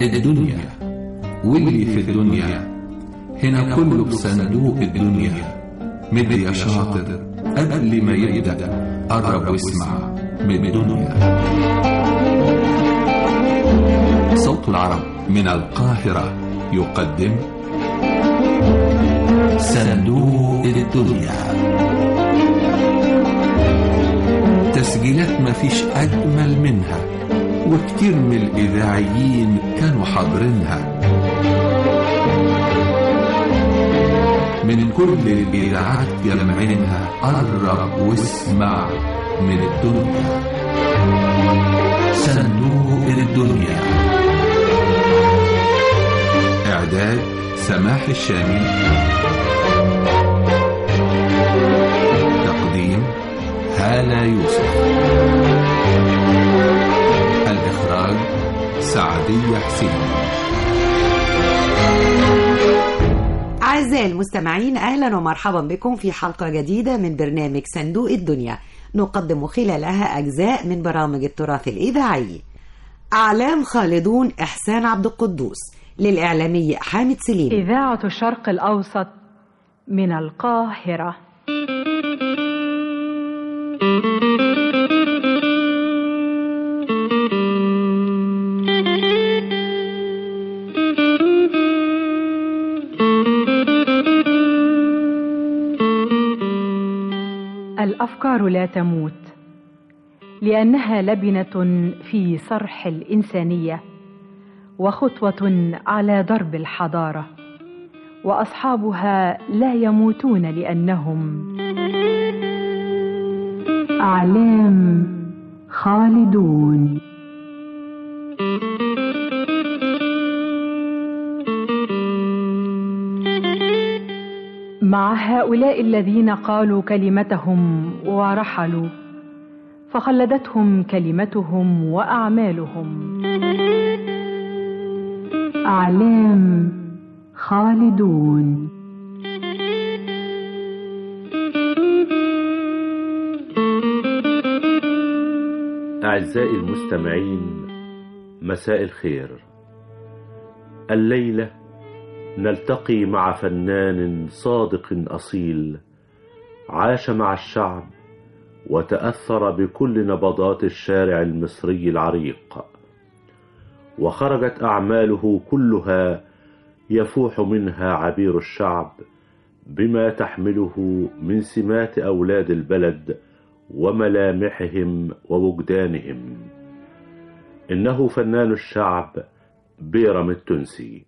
الدنيا واللي في الدنيا هنا كله بصندوق الدنيا مد يا شاطر قبل ما يبدأ قرب واسمع من الدنيا صوت العرب من القاهرة يقدم صندوق الدنيا تسجيلات مفيش أجمل منها وكتير من الإذاعيين كانوا حاضرينها من كل الإذاعات جمعينها قرب واسمع من الدنيا صندوق الدنيا إعداد سماح الشامي تقديم هالة يوسف الإخراج سعدية حسين أعزائي المستمعين أهلا ومرحبا بكم في حلقة جديدة من برنامج صندوق الدنيا نقدم خلالها أجزاء من برامج التراث الإذاعي أعلام خالدون إحسان عبد القدوس للإعلامي حامد سليم إذاعة الشرق الأوسط من القاهرة الأفكار لا تموت لأنها لبنة في صرح الإنسانية وخطوة على درب الحضارة وأصحابها لا يموتون لأنهم أعلام خالدون مع هؤلاء الذين قالوا كلمتهم ورحلوا فخلدتهم كلمتهم واعمالهم اعلام خالدون أعزائي المستمعين مساء الخير الليلة نلتقي مع فنان صادق أصيل عاش مع الشعب وتأثر بكل نبضات الشارع المصري العريق وخرجت أعماله كلها يفوح منها عبير الشعب بما تحمله من سمات أولاد البلد وملامحهم ووجدانهم إنه فنان الشعب بيرم التونسي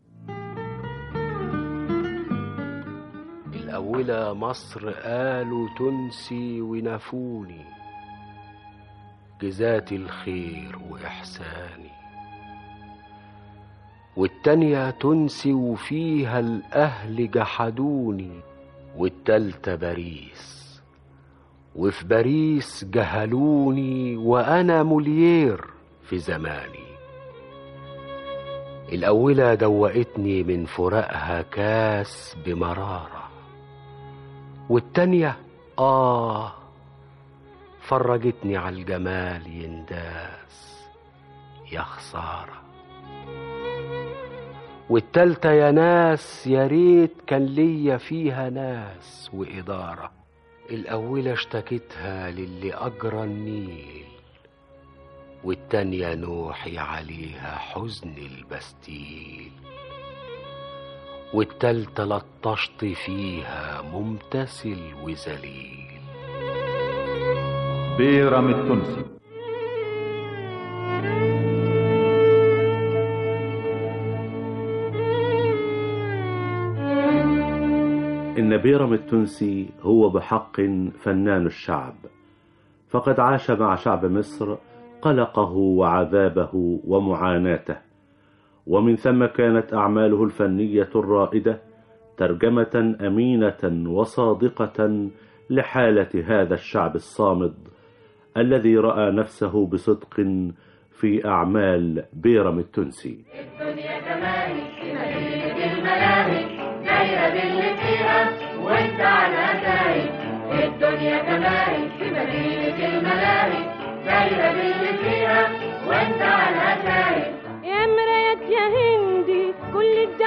الأولى مصر قالوا تنسي ونفوني جزات الخير وإحساني والتانية تنسي وفيها الأهل جحدوني والتالتة باريس وفي باريس جهلوني وأنا موليير في زماني الأولى دوقتني من فراقها كاس بمرارة والتانية آه فرجتني على الجمال ينداس يا خسارة والتالتة يا ناس يا ريت كان ليا فيها ناس وإدارة الأولى اشتكتها للي أجرى النيل والتانية نوحي عليها حزن البستيل والتالتة لطشت فيها ممتثل وذليل بيرم التونسي إن بيرم التونسي هو بحق فنان الشعب فقد عاش مع شعب مصر قلقه وعذابه ومعاناته ومن ثم كانت أعماله الفنية الرائدة ترجمة أمينة وصادقة لحالة هذا الشعب الصامد الذي رأى نفسه بصدق في أعمال بيرم التونسي الدنيا كمالي في مدينة الملاهي دايرة باللي فيها وانت على داير الدنيا كمالي في مدينة الملاهي دايرة باللي فيها وانت على داير يا مراية يا هي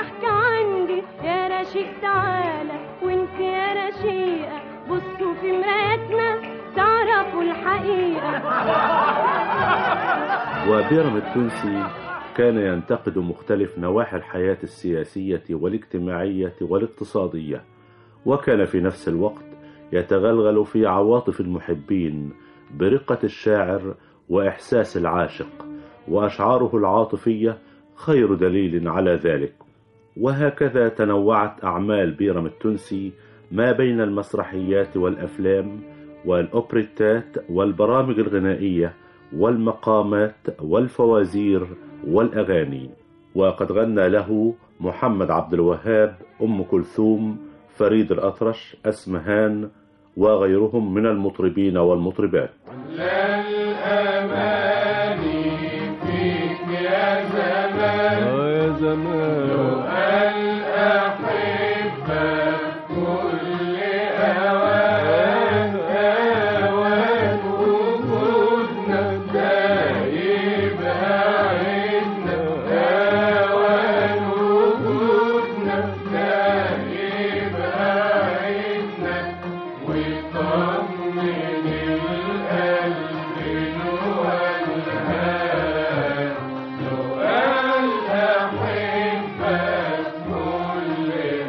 ضحك عندي يا رشيق تعالى وانت يا رشيقة بصوا في مرايتنا تعرفوا الحقيقة وبيرم التونسي كان ينتقد مختلف نواحي الحياة السياسية والاجتماعية والاقتصادية وكان في نفس الوقت يتغلغل في عواطف المحبين برقة الشاعر وإحساس العاشق وأشعاره العاطفية خير دليل على ذلك وهكذا تنوعت أعمال بيرم التونسي ما بين المسرحيات والأفلام والأوبريتات والبرامج الغنائية والمقامات والفوازير والأغاني وقد غنى له محمد عبد الوهاب أم كلثوم فريد الأطرش أسمهان وغيرهم من المطربين والمطربات الأماني فيك يا زمان يا زمان الأحبة كل أوان أوان وجودنا دايب عيدنا أوان وجودنا دايب عيدنا ويطمن القلب الولهان لو قال أحبك كل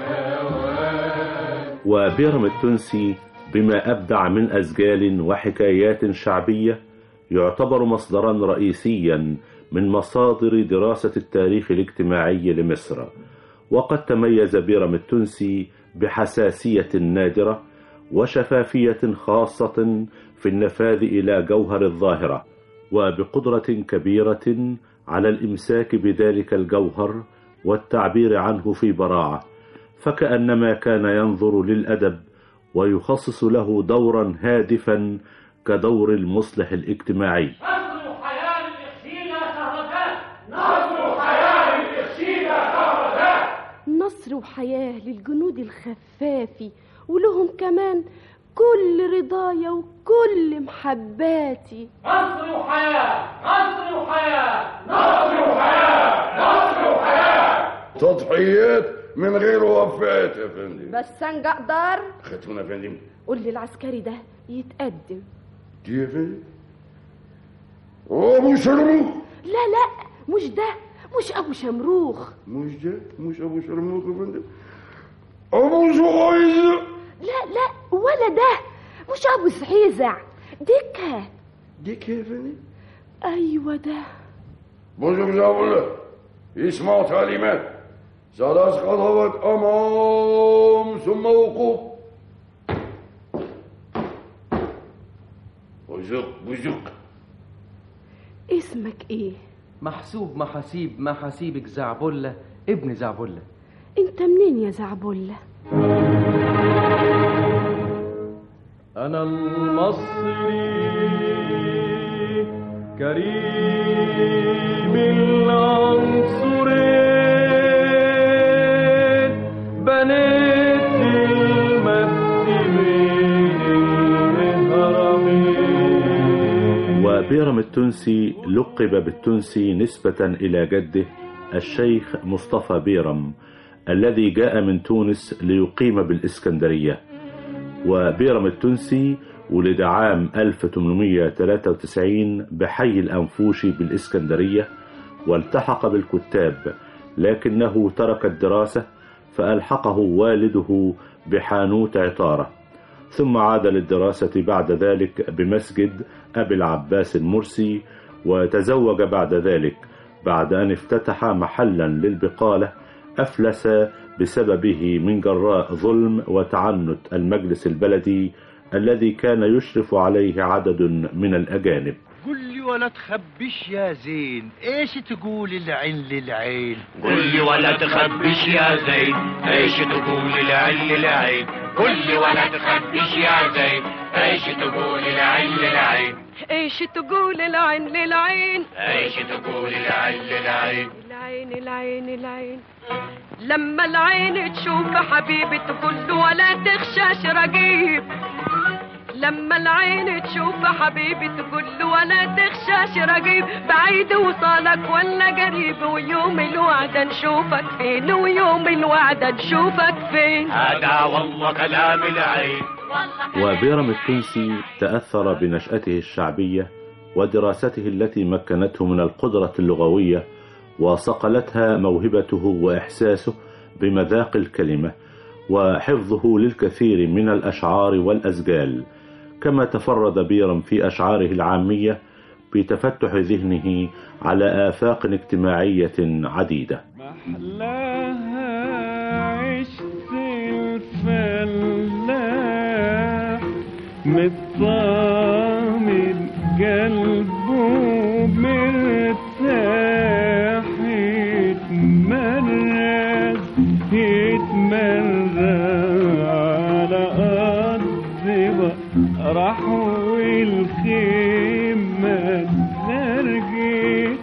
أوان وبيرم التونسي بما أبدع من أسجال وحكايات شعبية يعتبر مصدرا رئيسيا من مصادر دراسة التاريخ الاجتماعي لمصر وقد تميز بيرم التونسي بحساسية نادرة وشفافية خاصة في النفاذ إلى جوهر الظاهرة وبقدرة كبيرة على الإمساك بذلك الجوهر والتعبير عنه في براعة فكأنما كان ينظر للأدب ويخصص له دورا هادفا كدور المصلح الاجتماعي نصر حياة الإخشيدة شهرتان نصر حياة الإخشيدة شهرتان نصر وحياة للجنود الخفافي ولهم كمان كل رضايا وكل محباتي نصر حياة نصر حياة نصر حياة نصر حياة تضحيات من غير وفاة يا فندم بس انا اقدر خدونا يا فندم قول للعسكري ده يتقدم دي يا فندم ابو شرموخ لا لا مش ده مش ابو شمروخ مش ده مش ابو شرموخ يا فندم ابو زغيزة لا لا ولا ده مش ابو سعيزع دكه ديك يا فندم ايوه ده بوزم زاولة اسمعوا تعليمات ثلاث خطوات امام ثم وقوف وزق وزق اسمك ايه محسوب محاسيب محاسيبك زعبلة ابن زعبلة انت منين يا زعبله أنا المصري كريم العنصرين بنيت المجد بين الهرمين وبيرم التونسي لقب بالتونسي نسبة إلى جده الشيخ مصطفى بيرم الذي جاء من تونس ليقيم بالإسكندرية وبيرم التونسي ولد عام 1893 بحي الأنفوشي بالإسكندرية والتحق بالكتاب لكنه ترك الدراسة فألحقه والده بحانوت عطارة ثم عاد للدراسة بعد ذلك بمسجد أبي العباس المرسي وتزوج بعد ذلك بعد أن افتتح محلا للبقالة أفلس بسببه من جراء ظلم وتعنت المجلس البلدي الذي كان يشرف عليه عدد من الأجانب قل لي ولا تخبش يا زين ايش تقول العين للعين قل لي ولا تخبش يا زين ايش تقول العين للعين قل لي ولا تخبش يا زين ايش تقول العين للعين ايش تقول العين للعين ايش تقول العين للعين العين العين العين لما العين تشوف حبيبي تقول له ولا تخشاش رقيب لما العين تشوف حبيبي تقول له ولا تخشاش رقيب بعيد وصالك ولا قريب ويوم الوعد نشوفك فين ويوم الوعد نشوفك فين هذا والله كلام العين وبيرم التونسي تأثر بنشأته الشعبية ودراسته التي مكنته من القدرة اللغوية وصقلتها موهبته وإحساسه بمذاق الكلمة وحفظه للكثير من الأشعار والأزجال كما تفرد بيرم في أشعاره العامية بتفتح ذهنه على آفاق اجتماعية عديدة عشت الفلاح مطمن قلبه مرتاح يتمرد يتمرد على أرض راح والخيمة ترقي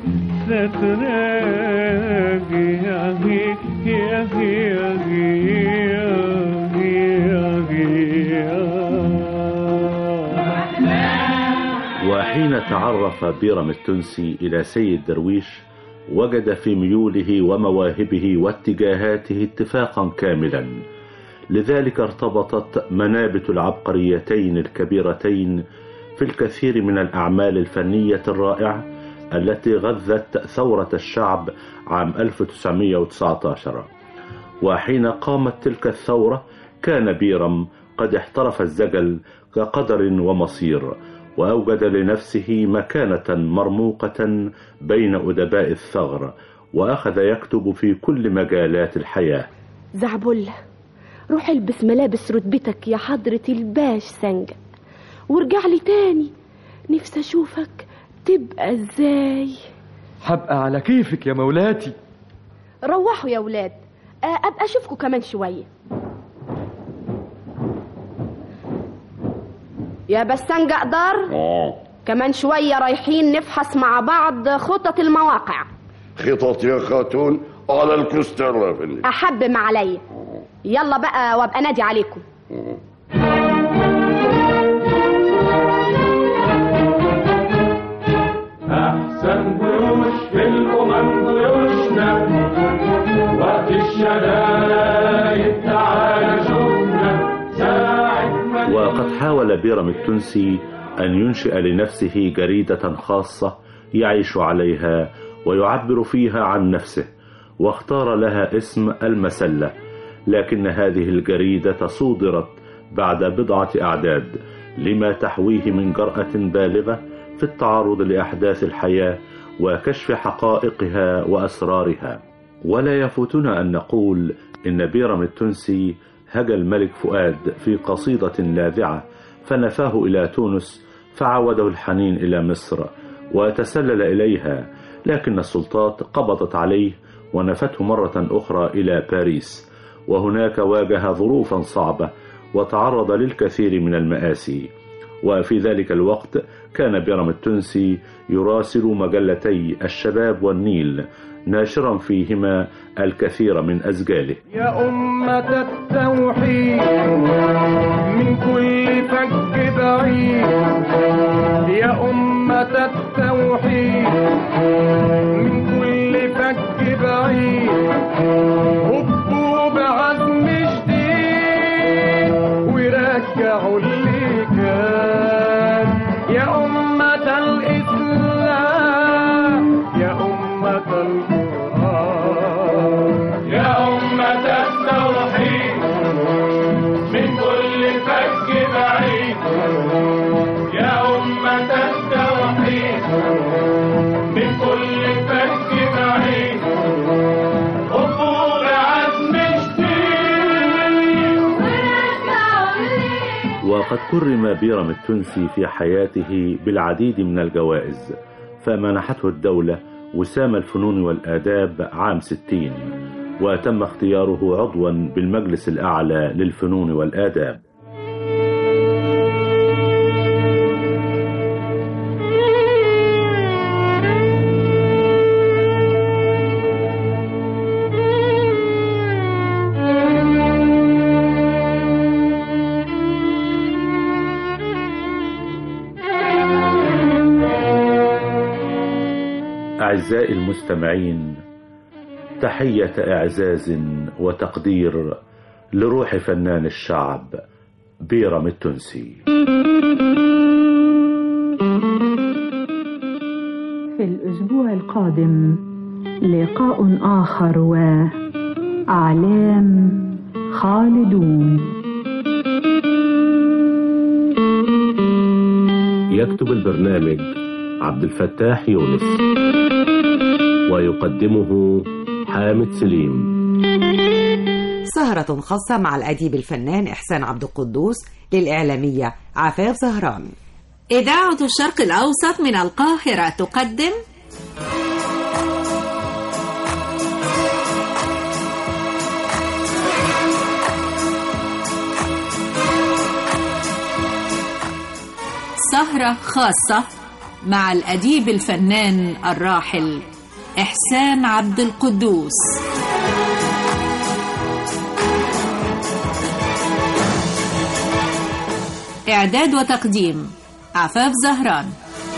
ستراقي يا هي يا هي يا هي يا وحين تعرف بيرم التونسي إلى سيد درويش وجد في ميوله ومواهبه واتجاهاته اتفاقا كاملا لذلك ارتبطت منابت العبقريتين الكبيرتين في الكثير من الأعمال الفنية الرائعة التي غذت ثورة الشعب عام 1919 وحين قامت تلك الثورة كان بيرم قد احترف الزجل كقدر ومصير وأوجد لنفسه مكانة مرموقة بين أدباء الثغر وأخذ يكتب في كل مجالات الحياة زعبل روح البس ملابس رتبتك يا حضرة الباش سنجة وارجع لي تاني نفسي اشوفك تبقى ازاي حبقى على كيفك يا مولاتي روحوا يا ولاد آه، ابقى اشوفكم كمان شوية يا بسنجة اقدر كمان شوية رايحين نفحص مع بعض خطط المواقع خطط يا خاتون على الكستر يا فندم احب ما عليا يلا بقى وابقى نادي عليكم أحسن جيوش في الأمم جيوشنا وقت الشدايد تعالى شوفنا ساعة ما وقد حاول بيرم التونسي أن ينشئ لنفسه جريدة خاصة يعيش عليها ويعبر فيها عن نفسه واختار لها اسم المسلة لكن هذه الجريدة صودرت بعد بضعة أعداد لما تحويه من جرأة بالغة في التعرض لأحداث الحياة وكشف حقائقها وأسرارها ولا يفوتنا أن نقول إن بيرم التونسي هجى الملك فؤاد في قصيدة لاذعة فنفاه إلى تونس فعوده الحنين إلى مصر وتسلل إليها لكن السلطات قبضت عليه ونفته مرة أخرى إلى باريس وهناك واجه ظروفا صعبة وتعرض للكثير من المآسي وفي ذلك الوقت كان بيرم التونسي يراسل مجلتي الشباب والنيل ناشرا فيهما الكثير من أزجاله يا أمة التوحيد من كل فج بعيد يا أمة التوحيد من كل فج بعيد هبوا بعزم جديد ورجعوا اللي كان يا أمة الإسلام يا أمة القرآن يا أمة التوحيد من كل فج بعيد يا أمة التوحيد من كل فج بعيد هبوا بعزم جديد وقد كرم بيرم التونسي في حياته بالعديد من الجوائز فمنحته الدولة وسام الفنون والآداب عام ستين وتم اختياره عضوا بالمجلس الأعلى للفنون والآداب أعزائي المستمعين تحية إعزاز وتقدير لروح فنان الشعب بيرم التونسي في الأسبوع القادم لقاء آخر وأعلام خالدون يكتب البرنامج عبد الفتاح يونس ويقدمه حامد سليم سهرة خاصة مع الأديب الفنان إحسان عبد القدوس للإعلامية عفاف زهران إذاعة الشرق الأوسط من القاهرة تقدم سهرة خاصة مع الأديب الفنان الراحل إحسان عبد القدوس إعداد وتقديم عفاف زهران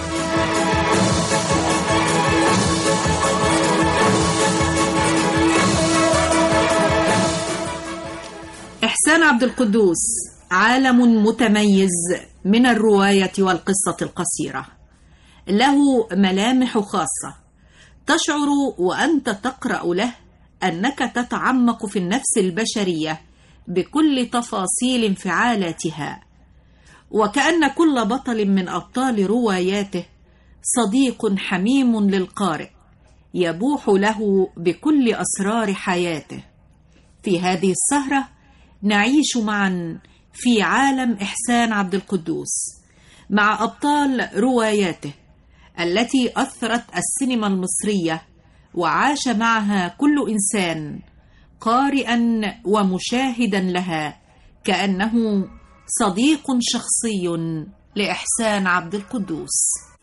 إحسان عبد القدوس عالم متميز من الرواية والقصة القصيرة له ملامح خاصة تشعر وأنت تقرأ له أنك تتعمق في النفس البشرية بكل تفاصيل انفعالاتها وكأن كل بطل من أبطال رواياته صديق حميم للقارئ يبوح له بكل أسرار حياته في هذه السهرة نعيش معا في عالم إحسان عبد القدوس مع أبطال رواياته التي أثرت السينما المصرية وعاش معها كل إنسان قارئا ومشاهدا لها كأنه صديق شخصي لإحسان عبد القدوس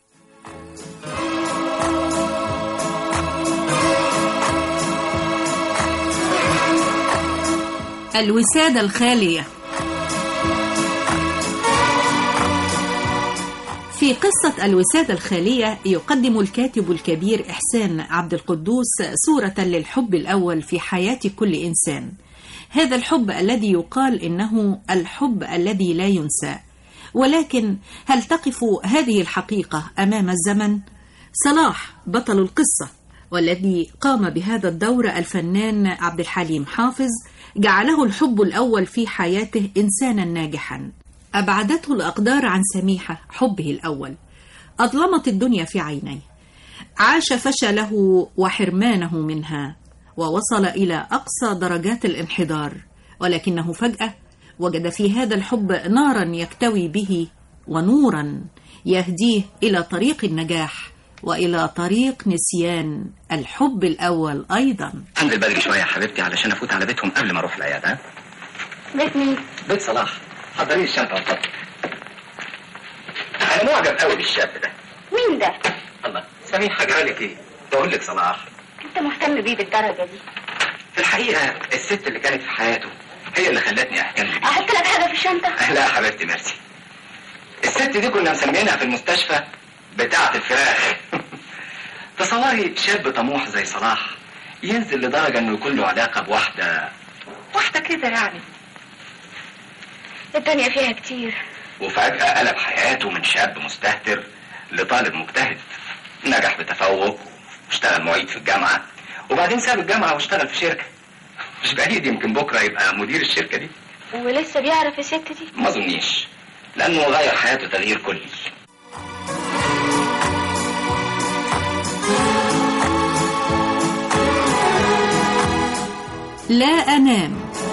الوسادة الخالية في قصة الوسادة الخالية يقدم الكاتب الكبير إحسان عبد القدوس صورة للحب الأول في حياة كل إنسان هذا الحب الذي يقال إنه الحب الذي لا ينسى ولكن هل تقف هذه الحقيقة أمام الزمن؟ صلاح بطل القصة والذي قام بهذا الدور الفنان عبد الحليم حافظ جعله الحب الأول في حياته إنسانا ناجحا أبعدته الأقدار عن سميحة حبه الأول أظلمت الدنيا في عينيه عاش فشله وحرمانه منها ووصل إلى أقصى درجات الانحدار ولكنه فجأة وجد في هذا الحب نارا يكتوي به ونورا يهديه إلى طريق النجاح وإلى طريق نسيان الحب الأول أيضا انزل بدري شويه يا حبيبتي علشان افوت على بيتهم قبل ما اروح العياده ها؟ بيت مين؟ بيت صلاح حضري لي الشنطه والفضل انا معجب قوي بالشاب ده مين ده؟ الله سميح جرالك ايه بقول لك صلاح انت مهتم بيه بالدرجة دي في الحقيقه الست اللي كانت في حياته هي اللي خلتني اهتم بيه احط لك حاجة في الشنطة؟ لا يا حبيبتي ميرسي الست دي كنا مسمينها في المستشفى بتاعة الفراخ تصوري شاب طموح زي صلاح ينزل لدرجة انه يكون له علاقة بواحدة واحدة كده يعني الدنيا فيها كتير وفجأة قلب حياته من شاب مستهتر لطالب مجتهد نجح بتفوق واشتغل معيد في الجامعة وبعدين ساب الجامعة واشتغل في شركة مش بعيد يمكن بكرة يبقى مدير الشركة دي ولسه بيعرف الست دي؟ ما اظنيش لانه غير حياته تغيير كلي لا أنام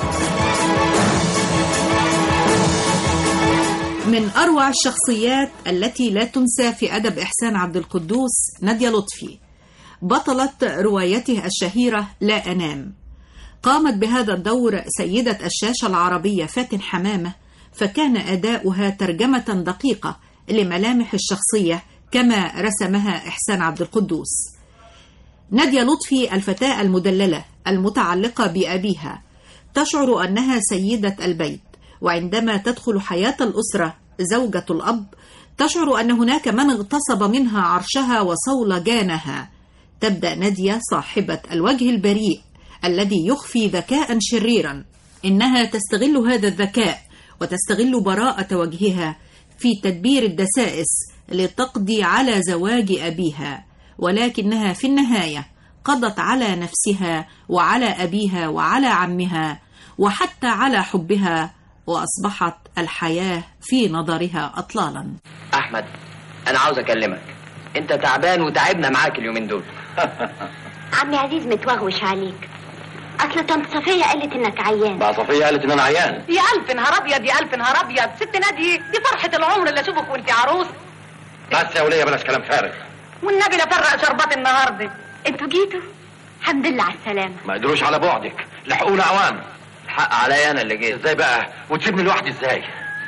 من أروع الشخصيات التي لا تنسى في أدب إحسان عبد القدوس نادية لطفي بطلة روايته الشهيرة لا أنام قامت بهذا الدور سيدة الشاشة العربية فاتن حمامة فكان أداؤها ترجمة دقيقة لملامح الشخصية كما رسمها إحسان عبد القدوس نادية لطفي الفتاة المدللة المتعلقة بأبيها تشعر أنها سيدة البيت وعندما تدخل حياة الأسرة زوجة الأب تشعر أن هناك من اغتصب منها عرشها وصولجانها تبدأ نادية صاحبة الوجه البريء الذي يخفي ذكاء شريرا إنها تستغل هذا الذكاء وتستغل براءة وجهها في تدبير الدسائس لتقضي على زواج أبيها ولكنها في النهاية قضت على نفسها وعلى أبيها وعلى عمها وحتى على حبها وأصبحت الحياة في نظرها أطلالا احمد انا عاوز اكلمك انت تعبان وتعبنا معاك اليومين دول عمي عزيز متوغوش عليك اصل طنط صفية قالت انك عيان بقى صفيه قالت ان انا عيان يا الف نهار ابيض يا الف نهار ابيض ست نادي دي فرحه العمر اللي اشوفك وانت عروس بس يا وليه بلاش كلام فارغ والنبي لا فرق شربات النهارده انتوا جيتوا الحمد لله على السلامة ما قدروش على بعدك لحقونا اوان الحق عليا انا اللي جيت ازاي بقى وتسيبني لوحدي ازاي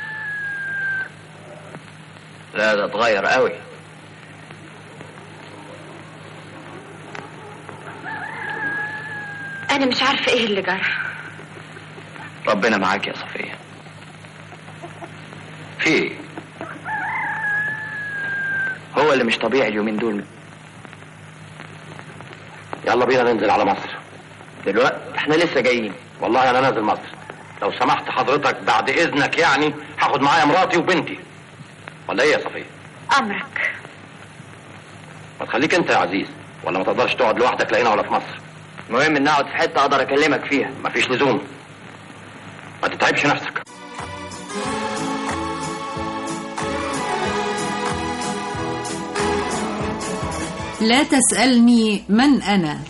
لا ده اتغير قوي انا مش عارفة ايه اللي جرى ربنا معاك يا صفيه في ايه هو اللي مش طبيعي اليومين دول يلا بينا ننزل على مصر دلوقتي احنا لسه جايين والله انا نازل مصر لو سمحت حضرتك بعد اذنك يعني هاخد معايا مراتي وبنتي ولا ايه يا صفيه امرك ما تخليك انت يا عزيز ولا ما تقدرش تقعد لوحدك لا هنا ولا في مصر المهم ان اقعد في حته اقدر اكلمك فيها مفيش لزوم ما تتعبش نفسك لا تسألني من أنا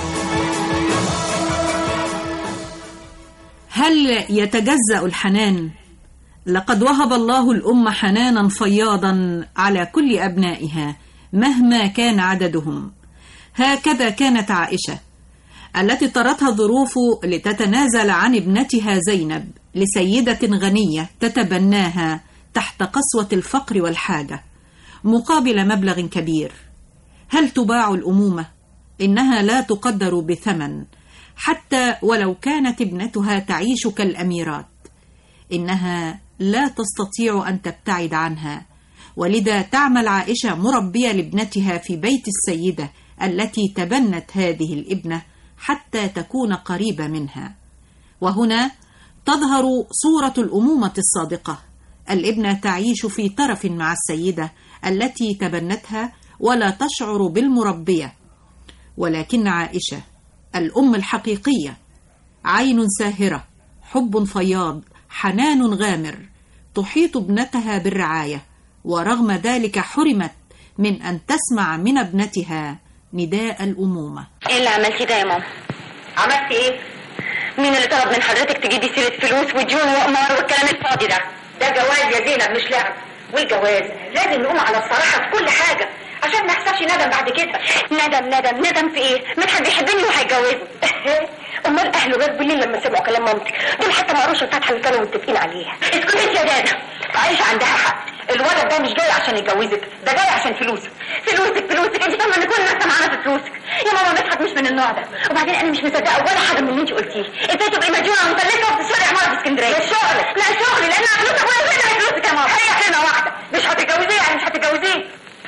هل يتجزأ الحنان؟ لقد وهب الله الأم حنانا فياضا على كل أبنائها مهما كان عددهم هكذا كانت عائشة التي اضطرتها الظروف لتتنازل عن ابنتها زينب لسيدة غنية تتبناها تحت قسوة الفقر والحاجة مقابل مبلغ كبير هل تباع الأمومة؟ إنها لا تقدر بثمن حتى ولو كانت ابنتها تعيش كالأميرات إنها لا تستطيع أن تبتعد عنها ولذا تعمل عائشة مربية لابنتها في بيت السيدة التي تبنت هذه الابنة حتى تكون قريبة منها وهنا تظهر صورة الأمومة الصادقة الابنة تعيش في طرف مع السيدة التي تبنتها ولا تشعر بالمربية ولكن عائشة الأم الحقيقية عين ساهرة حب فياض حنان غامر تحيط ابنتها بالرعاية ورغم ذلك حرمت من أن تسمع من ابنتها نداء الأمومة ايه اللي عملتيه ده يا ماما عملت ايه مين اللي طلب من حضرتك تجيبي سيرة فلوس وديون وقمار والكلام الفاضي ده ده جواز يا زينب مش لعب والجواز لازم نقوم على الصراحة في كل حاجة عشان ما يحصلش ندم بعد كده ندم ندم ندم في ايه مدحت بيحبني وهيتجوزني امال اهله غير بالليل لما سمعوا كلام مامتك دول حتى ما قروش الفاتحه اللي كانوا متفقين عليها اسكتي يا دادا عايشه عندها حق الولد ده مش جاي عشان يتجوزك ده جاي عشان فلوسك فلوسك فلوسك انت فاهمه ان كل الناس معانا في فلوسك يا ماما مدحت مش من النوع ده وبعدين انا مش مصدقه ولا حاجه من اللي انت قلتيه ازاي تبقي مديونه ومفلسه وبتشتري عماره في اسكندريه ده شغلك لا شغلي لانها فلوسك ولا فين فلوسك يا ماما هي كلمه واحده مش هتتجوزيه يعني مش هتتجوزيه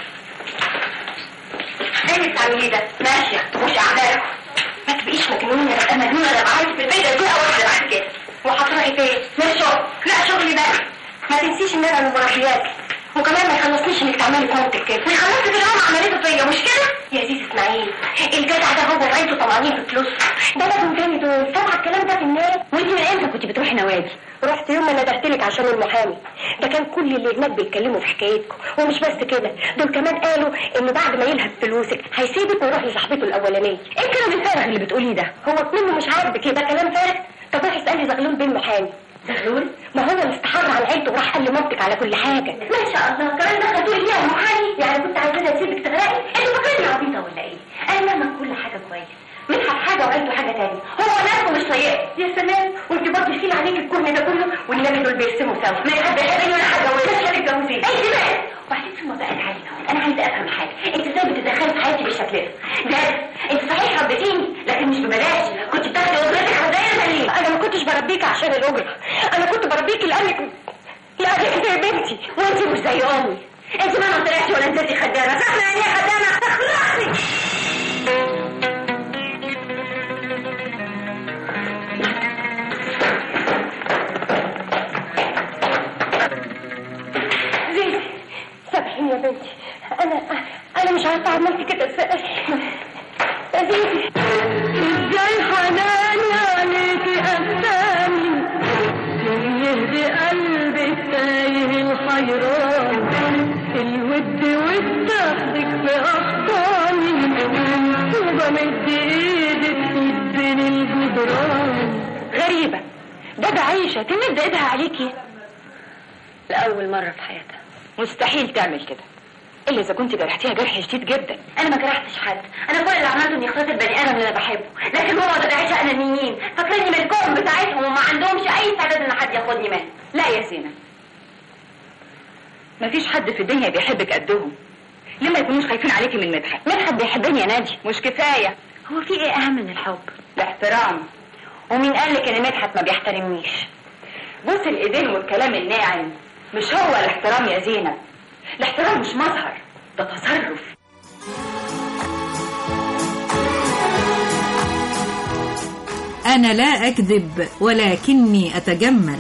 ايه اللي بتعمليه ده ماشيه مش اعدائك ما تبقيش مجنونه ابقى مجنونه ابقى عايز في البيت اديها واحده بعد كده وهتروحي فين؟ لا شغل لا شغلي بقى ما تنسيش ان انا من مربياتي وكمان ما يخلصنيش انك تعملي كونتك كده ويخلصت في العمر عملته فيا مش كده؟ يا زيزي اسماعيل الجدع ده هو وعيلته طمعانين في فلوسه ده لازم تاني دول سامعه الكلام ده في الناس وانت من امتى كنت بتروحي نوادي؟ رحت يوم ما ندهت لك عشان المحامي ده كان كل اللي هناك بيتكلموا في حكايتكم ومش بس كده دول كمان قالوا ان بعد ما يلهب فلوسك هيسيبك ويروح لصاحبته الاولانيه ايه الكلام الفارغ اللي بتقوليه ده هو منه مش عارف كده كلام فارغ طب روحي اسالي زغلول بين محامي زغلول ما هو اللي استحر عن عيلته وراح قال لمامتك على كل حاجه ما شاء الله كمان ده خدولي فيها المحامي يعني كنت عايزاه اسيبك تغرقي انت فاكرني عبيطه ولا ايه انا فاهمه كل حاجه كويس مدحت حاجه وعيلته حاجه تانية هو نفسه مش طايقك يا سلام وانت برضه شيل عليك الكون ده كله والنبي دول بيرسموا سوا ما حد يحبني ولا هتجوزك مش هتتجوزيه انت بقى وبعدين ثم بقى تعالي انا عايزه افهم حاجه انت ازاي بتتدخلي في حياتي بالشكل ده ده انت صحيح حبيتيني لكن مش ببلاش كنت بتاخدي اجرتك هدايا ليه انا ما كنتش بربيك عشان الاجره انا كنت بربيك لانك لانك زي بنتي وانت مش زي امي انت ما طلعتي ولا نزلتي خدامه فاهمه يعني ايه خدامه اخلصي عارفه عملتي كده ازاي لذيذ ازاي حناني عليكي قدامي يهدي قلبي التايه الحيران الود والتاخدك في احضاني وبمد ايدك بين الجدران غريبة ده ده عيشة تمد ايدها عليكي لأول مرة في حياتها مستحيل تعمل كده إلا إذا كنت جرحتيها جرح شديد جدا أنا ما جرحتش حد أنا كل اللي عملته إني اخترت البني آدم اللي أنا بحبه لكن هو ده عيشة أنانيين فاكريني ملكهم بتاعتهم وما عندهمش أي استعداد إن حد ياخدني منه لا يا سينا مفيش حد في الدنيا بيحبك قدهم ليه ما يكونوش خايفين عليكي من مدحت مدحت بيحبني يا نادي مش كفاية هو في ايه اهم من الحب الاحترام ومين قال لك ان مدحت ما بيحترمنيش بوس الايدين والكلام الناعم مش هو الاحترام يا زينب الاحترام مش مظهر ده تصرف أنا لا أكذب ولكني أتجمل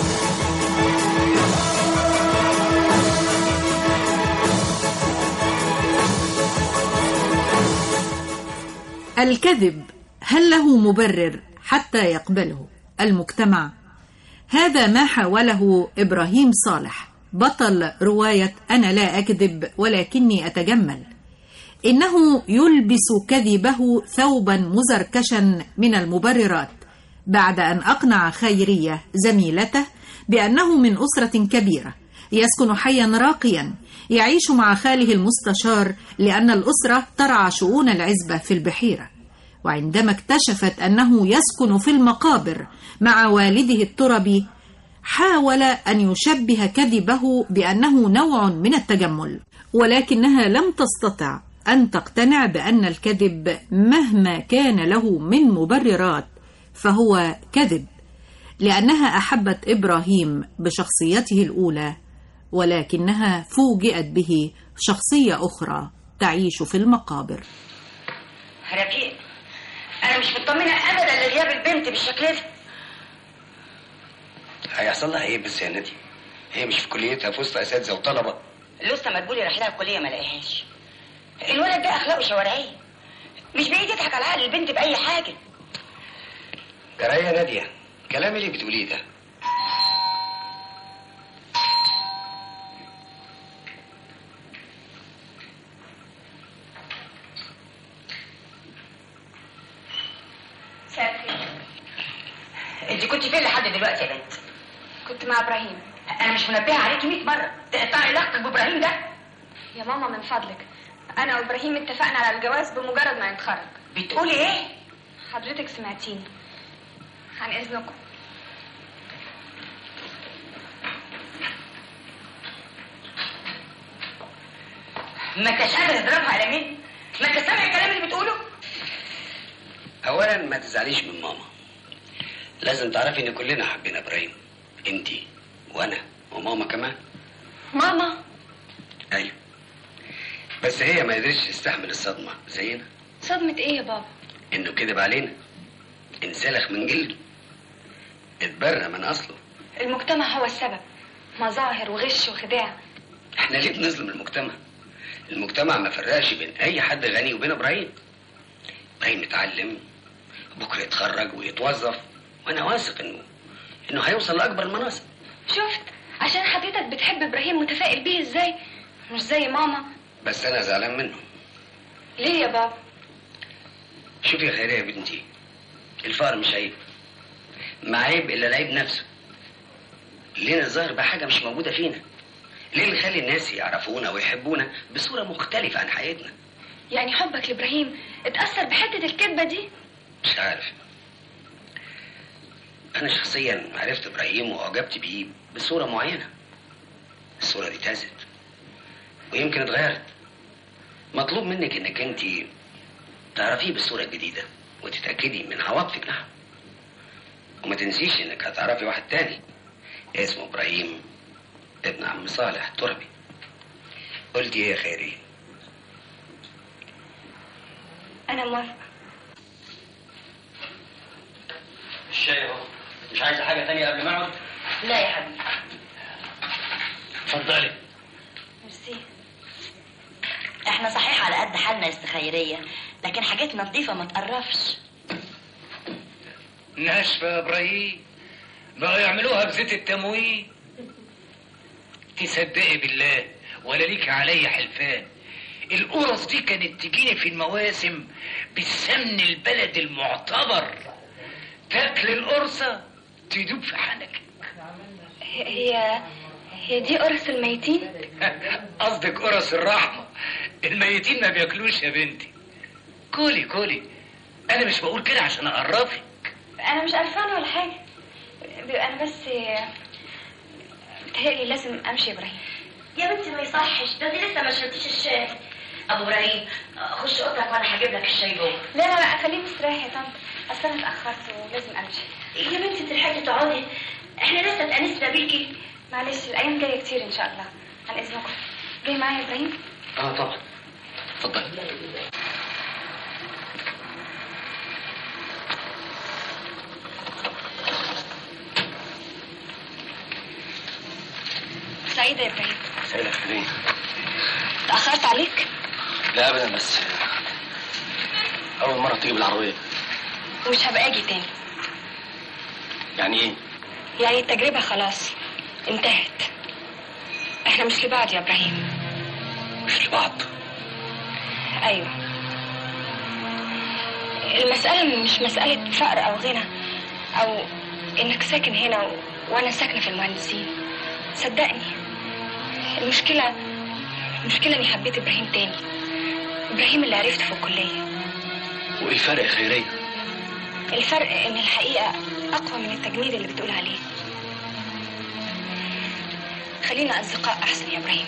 الكذب هل له مبرر حتى يقبله المجتمع هذا ما حاوله إبراهيم صالح بطل رواية أنا لا أكذب ولكني أتجمل إنه يلبس كذبه ثوبا مزركشا من المبررات بعد أن أقنع خيرية زميلته بأنه من أسرة كبيرة يسكن حيا راقيا يعيش مع خاله المستشار لأن الأسرة ترعى شؤون العزبة في البحيرة وعندما اكتشفت أنه يسكن في المقابر مع والده التربي حاول أن يشبه كذبه بأنه نوع من التجمل ولكنها لم تستطع أن تقتنع بأن الكذب مهما كان له من مبررات فهو كذب لأنها أحبت إبراهيم بشخصيته الأولى ولكنها فوجئت به شخصية أخرى تعيش في المقابر رفيق انا مش مطمنه ابدا لغياب البنت بالشكل ده هيحصل لها ايه بس يا نادي هي مش في كليتها في وسط اساتذه وطلبه لسه مدبولي راح لها الكليه ما لاقيهاش الولد ده اخلاقه شوارعيه مش بعيد يضحك على عقل البنت باي حاجه جرايه يا ناديه كلام اللي بتقوليه ده سافر انت كنت فين لحد دلوقتي يا بنت كنت مع ابراهيم انا مش منبهه عليكي 100 مره تقطعي علاقتك بابراهيم ده يا ماما من فضلك انا وابراهيم اتفقنا على الجواز بمجرد ما نتخرج بتقولي ايه حضرتك سمعتيني عن اذنكم ما انتش قادر تضربها على مين ما انت سامع الكلام اللي بتقوله اولا ما تزعليش من ماما لازم تعرفي ان كلنا حبينا ابراهيم انتي وانا وماما كمان ماما ايوه بس هي ما قدرتش تستحمل الصدمه زينا صدمة ايه يا بابا انه كذب علينا انسلخ من جلده اتبرى من اصله المجتمع هو السبب مظاهر وغش وخداع احنا ليه بنظلم المجتمع المجتمع ما فرقش بين اي حد غني وبين ابراهيم ابراهيم اتعلم بكره يتخرج ويتوظف وانا واثق انه انه هيوصل لاكبر المناصب شفت عشان حضرتك بتحب ابراهيم متفائل بيه ازاي مش زي ماما بس انا زعلان منه ليه يا بابا شوفي يا خيريه يا بنتي الفقر مش عيب ما عيب الا العيب نفسه ليه الظاهر بحاجه مش موجوده فينا ليه اللي يخلي الناس يعرفونا ويحبونا بصوره مختلفه عن حياتنا يعني حبك لابراهيم اتأثر بحتة الكذبة دي مش عارف انا شخصيا عرفت ابراهيم واعجبت بيه بصوره معينه الصوره دي تازت ويمكن اتغيرت مطلوب منك انك انت تعرفيه بالصوره الجديده وتتاكدي من عواطفك نحوه وما تنسيش انك هتعرفي واحد تاني اسمه ابراهيم ابن عم صالح تربي قلتي ايه يا خيري انا موافقة الشاي اهو مش عايزه حاجه تانية قبل ما اقعد لا يا حبيبي اتفضلي ميرسي احنا صحيح على قد حالنا استخيرية لكن حاجتنا نظيفة ما تقرفش ناشفة يا ابراهيم بقوا يعملوها بزيت التموين تصدقي بالله ولا ليك عليا حلفان القرص دي كانت تجيني في المواسم بالسمن البلد المعتبر تاكل القرصة تدوب في حنكك هي هي دي قرص الميتين قصدك قرص الرحمة الميتين ما بياكلوش يا بنتي كولي كولي انا مش بقول كده عشان اقرفك انا مش قرفانه ولا حاجه بيبقى انا بس بتهيألي لازم امشي يا ابراهيم يا بنتي ما يصحش ده انت لسه ما شربتيش الشاي ابو ابراهيم خش اوضتك وانا هجيب لك الشاي جوه لا لا لا خليني مستريح يا طنط اصل انا اتاخرت ولازم امشي يا بنتي تلحقي تقعدي احنا لسه اتأنسنا بيكي معلش الايام جايه كتير ان شاء الله عن اذنكم جاي معايا يا ابراهيم اه طبعا اتفضل سعيده يا ابراهيم سعيدة كريم تاخرت عليك لا ابدا بس اول مرة تيجي بالعربية ومش هبقى اجي تاني يعني ايه يعني التجربه خلاص انتهت احنا مش لبعض يا ابراهيم مش لبعض ايوه المسألة مش مسألة فقر أو غنى أو إنك ساكن هنا و... وأنا ساكنة في المهندسين صدقني المشكلة المشكلة إني حبيت إبراهيم تاني إبراهيم اللي عرفته في الكلية وايه الفرق يا خيرية الفرق إن الحقيقة أقوى من التجميل اللي بتقول عليه خلينا أصدقاء أحسن يا إبراهيم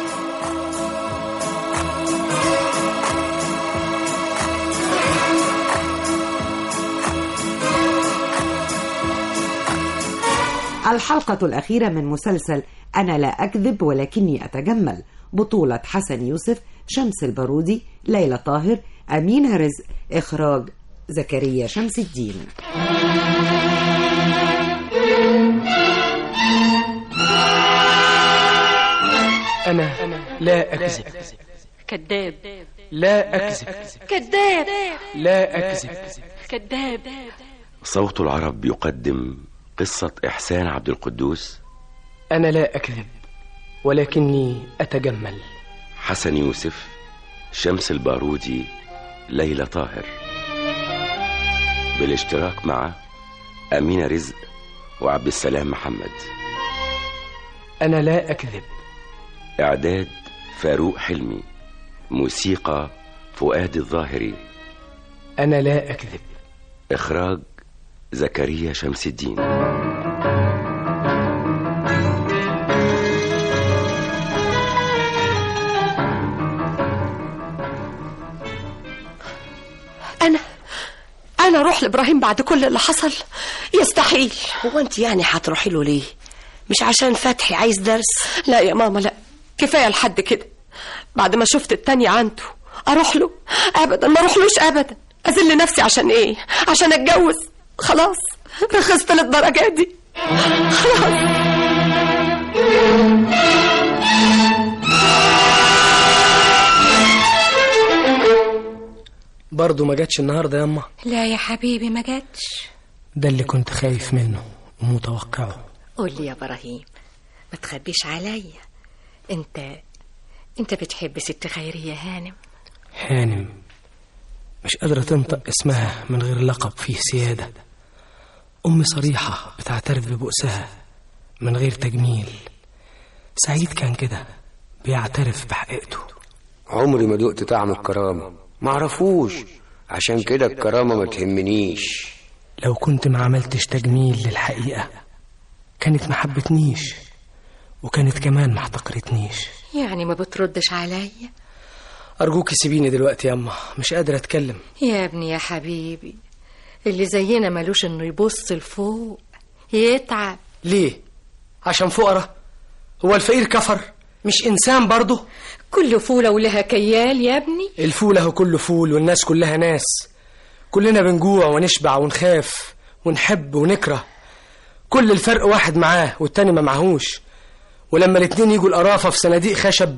الحلقة الأخيرة من مسلسل أنا لا أكذب ولكني أتجمل بطولة حسن يوسف شمس البارودي ليلى طاهر أمينة رزق إخراج زكريا شمس الدين أنا لا أكذب كذاب لا أكذب كذاب لا أكذب كذاب صوت العرب يقدم قصة إحسان عبد القدوس أنا لا أكذب ولكني أتجمل حسن يوسف شمس البارودي ليلى طاهر بالاشتراك مع أمينة رزق وعبد السلام محمد أنا لا أكذب إعداد فاروق حلمي موسيقى فؤاد الظاهري أنا لا أكذب إخراج زكريا شمس الدين أنا أنا أروح لإبراهيم بعد كل اللي حصل يستحيل هو انت يعني هتروحي له ليه مش عشان فتحي عايز درس لا يا ماما لا كفاية لحد كده بعد ما شفت التانية عنده أروح له أبدا ما أروحلوش أبدا أذل نفسي عشان إيه عشان أتجوز خلاص رخصت للدرجة دي خلاص برضه ما جاتش النهاردة ياما لا يا حبيبي ما جاتش ده اللي كنت خايف منه ومتوقعه قول لي يا ابراهيم ما تخبيش عليا انت انت بتحب ست خيرية هانم هانم مش قادرة تنطق اسمها من غير لقب فيه سيادة أم صريحة بتعترف ببؤسها من غير تجميل سعيد كان كده بيعترف بحقيقته عمري ما دقت طعم الكرامة معرفوش عشان كده الكرامة ما تهمنيش لو كنت ما عملتش تجميل للحقيقة كانت ما حبتنيش وكانت كمان ما احتقرتنيش يعني ما بتردش عليا أرجوك سيبيني دلوقتي ياما مش قادر أتكلم يا ابني يا حبيبي اللي زينا ملوش انه يبص لفوق يتعب ليه عشان فقرة هو الفقير كفر مش إنسان برضه كل فولة ولها كيال يا ابني الفول اهو كله فول والناس كلها ناس كلنا بنجوع ونشبع ونخاف ونحب ونكره كل الفرق واحد معاه والتاني ما معهوش ولما الاتنين يجوا القرافة في صناديق خشب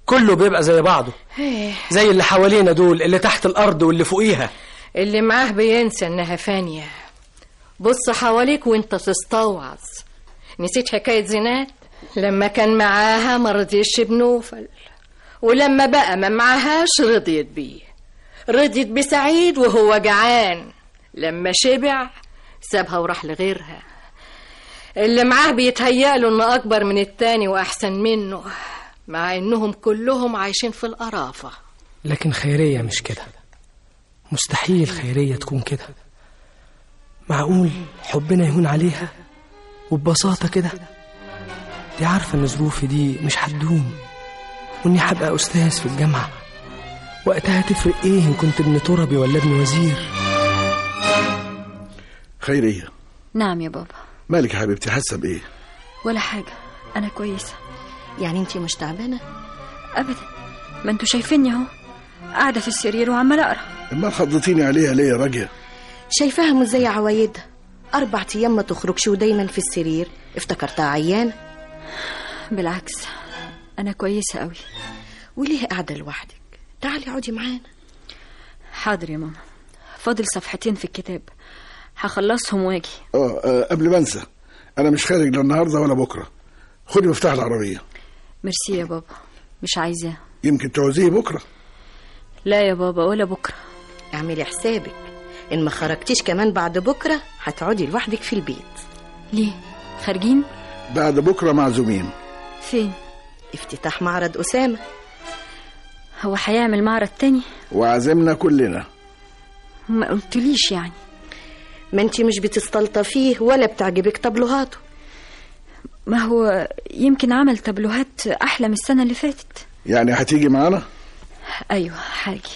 كله بيبقى زي بعضه إيه، زي اللي حوالينا دول اللي تحت الأرض واللي فوقيها اللي معاه بينسى انها فانية بص حواليك وانت تستوعظ نسيت حكاية زينات لما كان معاها ما رضيش بنوفل ولما بقى ما معاهاش رضيت بيه رضيت بسعيد وهو جعان لما شبع سابها وراح لغيرها اللي معاه بيتهيأله انه اكبر من التاني واحسن منه مع انهم كلهم عايشين في القرافة لكن خيرية مش كده مستحيل خيرية تكون كده معقول حبنا يهون عليها وببساطة كده دي عارفة ان ظروفي دي مش هتدوم واني هبقى استاذ في الجامعة وقتها تفرق ايه ان كنت ابن تربي ولا ابن وزير خيرية نعم يا بابا مالك يا حبيبتي حاسة بإيه ولا حاجة أنا كويسة يعني أنتي مش تعبانة؟ أبدا ما أنتوا شايفيني أهو قاعدة في السرير وعمالة أقرأ امال خضتيني عليها ليه يا راجية شايفاها مش زي عوايدها أربع أيام ما تخرجش ودايما في السرير افتكرتها عيانة بالعكس أنا كويسة قوي وليه قاعدة لوحدك تعالي اقعدي معانا حاضر يا ماما فاضل صفحتين في الكتاب هخلصهم واجي اه آه، قبل ما انسى انا مش خارج لا النهارده ولا بكره خدي مفتاح العربيه ميرسي يا بابا مش عايزاه يمكن تعوزيه بكره لا يا بابا ولا بكرة اعملي حسابك إن ما خرجتيش كمان بعد بكرة هتقعدي لوحدك في البيت ليه خارجين بعد بكره معزومين فين افتتاح معرض أسامة هو هيعمل معرض تاني وعزمنا كلنا ما قلتليش يعني ما انتي مش بتستلطفيه ولا بتعجبك طبلوهاته ما هو يمكن عمل تابلوهات أحلى من السنة اللي فاتت يعني هتيجي معانا أيوة حاجي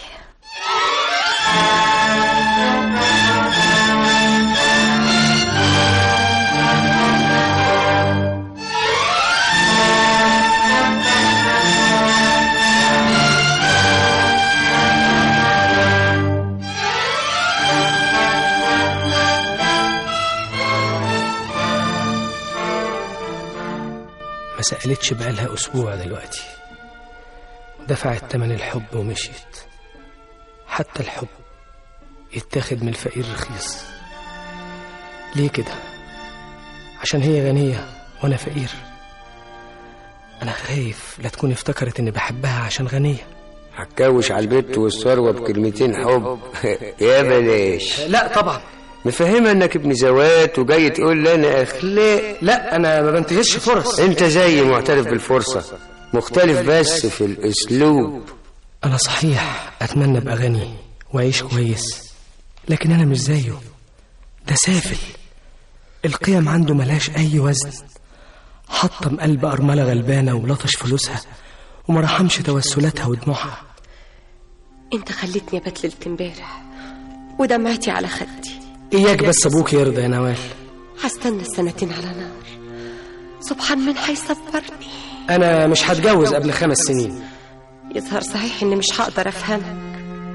ما سألتش بقالها أسبوع دلوقتي دفعت تمن الحب ومشيت حتى الحب يتاخد من الفقير رخيص ليه كده عشان هي غنية وأنا فقير أنا خايف لا تكون افتكرت إني بحبها عشان غنية هتكوش على البت والثروة بكلمتين حب يا بلاش لا طبعا مفهمة انك ابن زوات وجاي تقول لي انا اخلاق لا انا ما بنتهزش فرص انت زي معترف بالفرصة مختلف بس في الاسلوب أنا صحيح أتمنى أبقى غني وأعيش كويس لكن أنا مش زيه ده سافل القيم عنده ملهاش أي وزن حطم قلب أرملة غلبانة ولطش فلوسها وما رحمش توسلاتها ودموعها انت خليتني ابات ليله امبارح ودمعتي على خدي إياك بس أبوك يرضى يا نوال هستنى السنتين على نار سبحان من هيصبرني أنا مش هتجوز قبل خمس سنين يظهر صحيح اني مش هقدر افهمك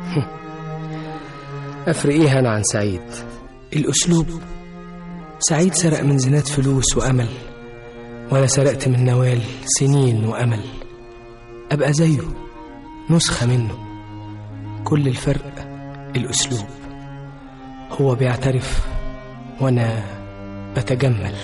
أفرق إيه أنا عن سعيد الأسلوب سعيد سرق من زناد فلوس وأمل وأنا سرقت من نوال سنين وأمل أبقى زيه نسخة منه كل الفرق الأسلوب هو بيعترف وأنا بتجمل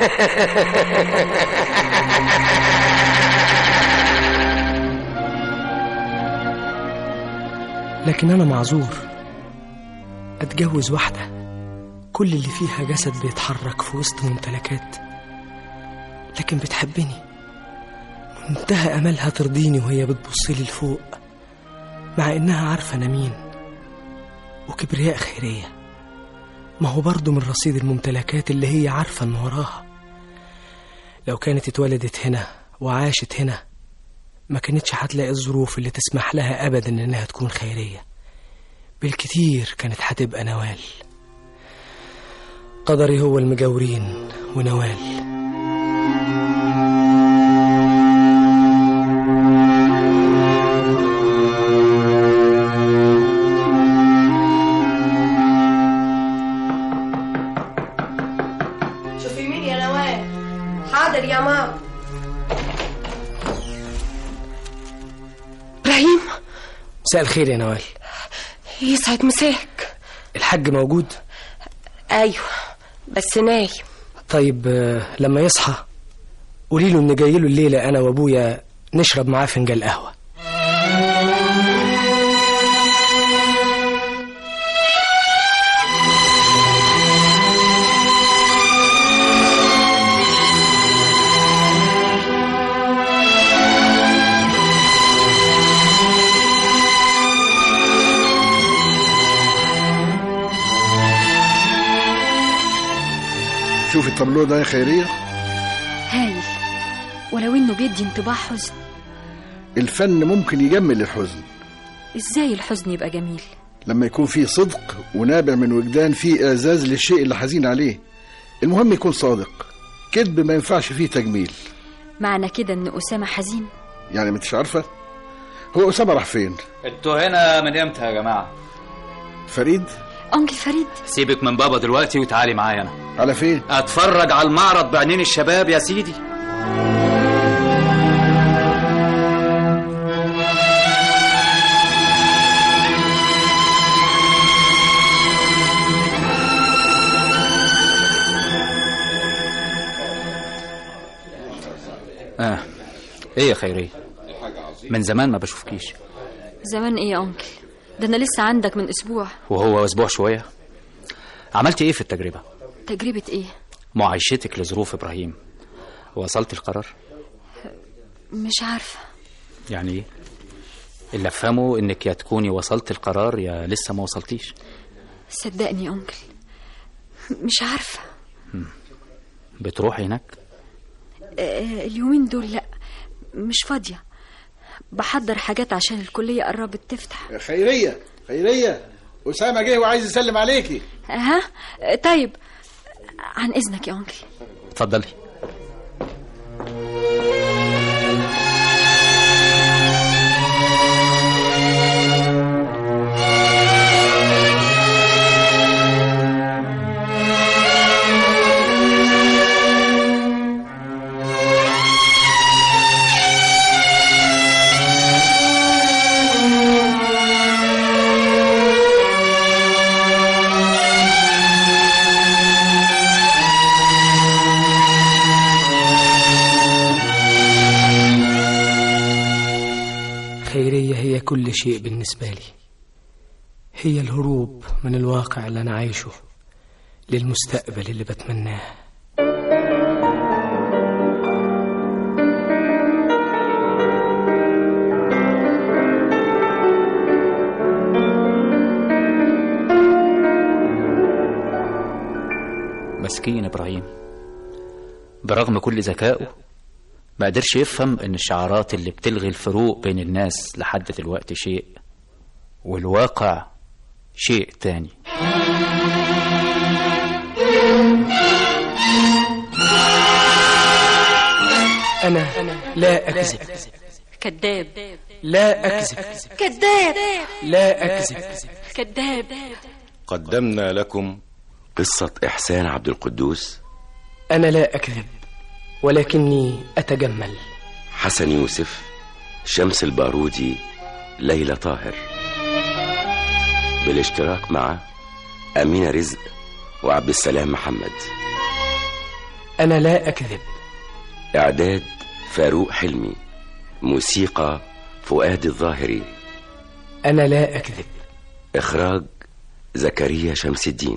لكن أنا معذور أتجوز واحدة كل اللي فيها جسد بيتحرك في وسط ممتلكات لكن بتحبني منتهى أملها ترضيني وهي بتبص لي لفوق مع إنها عارفة أنا مين وكبرياء خيرية ما هو برضه من رصيد الممتلكات اللي هي عارفة إن وراها لو كانت اتولدت هنا وعاشت هنا ما كانتش هتلاقي الظروف اللي تسمح لها أبدا إنها تكون خيرية بالكتير كانت هتبقى نوال قدري هو المجاورين ونوال شوفي مين يا نوال حاضر يا ماما مساء الخير يا نوال يسعد مساك الحاج موجود ايوه بس نايم طيب آه، لما يصحى قولي له ان جاي له الليله انا وابويا نشرب معاه فنجان قهوه شوف التابلو ده يا خيرية هايل ولو انه بيدي انطباع حزن الفن ممكن يجمل الحزن ازاي الحزن يبقى جميل لما يكون فيه صدق ونابع من وجدان فيه إعزاز للشيء اللي حزين عليه المهم يكون صادق كذب ما ينفعش فيه تجميل معنى كده ان اسامه حزين يعني ما انتش عارفة هو أسامة راح فين انتوا هنا من امتى يا جماعه فريد انكل فريد سيبك من بابا دلوقتي وتعالي معايا انا على فين اتفرج على المعرض بعينين الشباب يا سيدي اه ايه يا خيريه من زمان ما بشوفكيش زمان ايه يا انكل ده انا لسه عندك من اسبوع وهو اسبوع شويه عملتي ايه في التجربه تجربه ايه معايشتك لظروف ابراهيم وصلت القرار مش عارفه يعني ايه اللي افهمه انك يا تكوني وصلت القرار يا لسه ما وصلتيش صدقني يا انكل مش عارفه بتروحي هناك آه، اليومين دول لا مش فاضيه بحضر حاجات عشان الكليه قربت تفتح خيرية خيرية أسامة جه وعايز يسلم عليكي ها آه، طيب عن اذنك يا انكل اتفضلي خيرية هي كل شيء بالنسبة لي هي الهروب من الواقع اللي أنا عايشه للمستقبل اللي بتمناه مسكين ابراهيم برغم كل ذكائه ما قدرش يفهم ان الشعارات اللي بتلغي الفروق بين الناس لحد دلوقتي شيء والواقع شيء تاني أنا لا أكذب كذاب لا أكذب كذاب لا أكذب كذاب قدمنا لكم قصة إحسان عبد القدوس أنا لا أكذب ولكني أتجمل حسن يوسف شمس البارودي ليلى طاهر بالاشتراك مع أمينة رزق وعبد السلام محمد أنا لا أكذب إعداد فاروق حلمي موسيقى فؤاد الظاهري أنا لا أكذب إخراج زكريا شمس الدين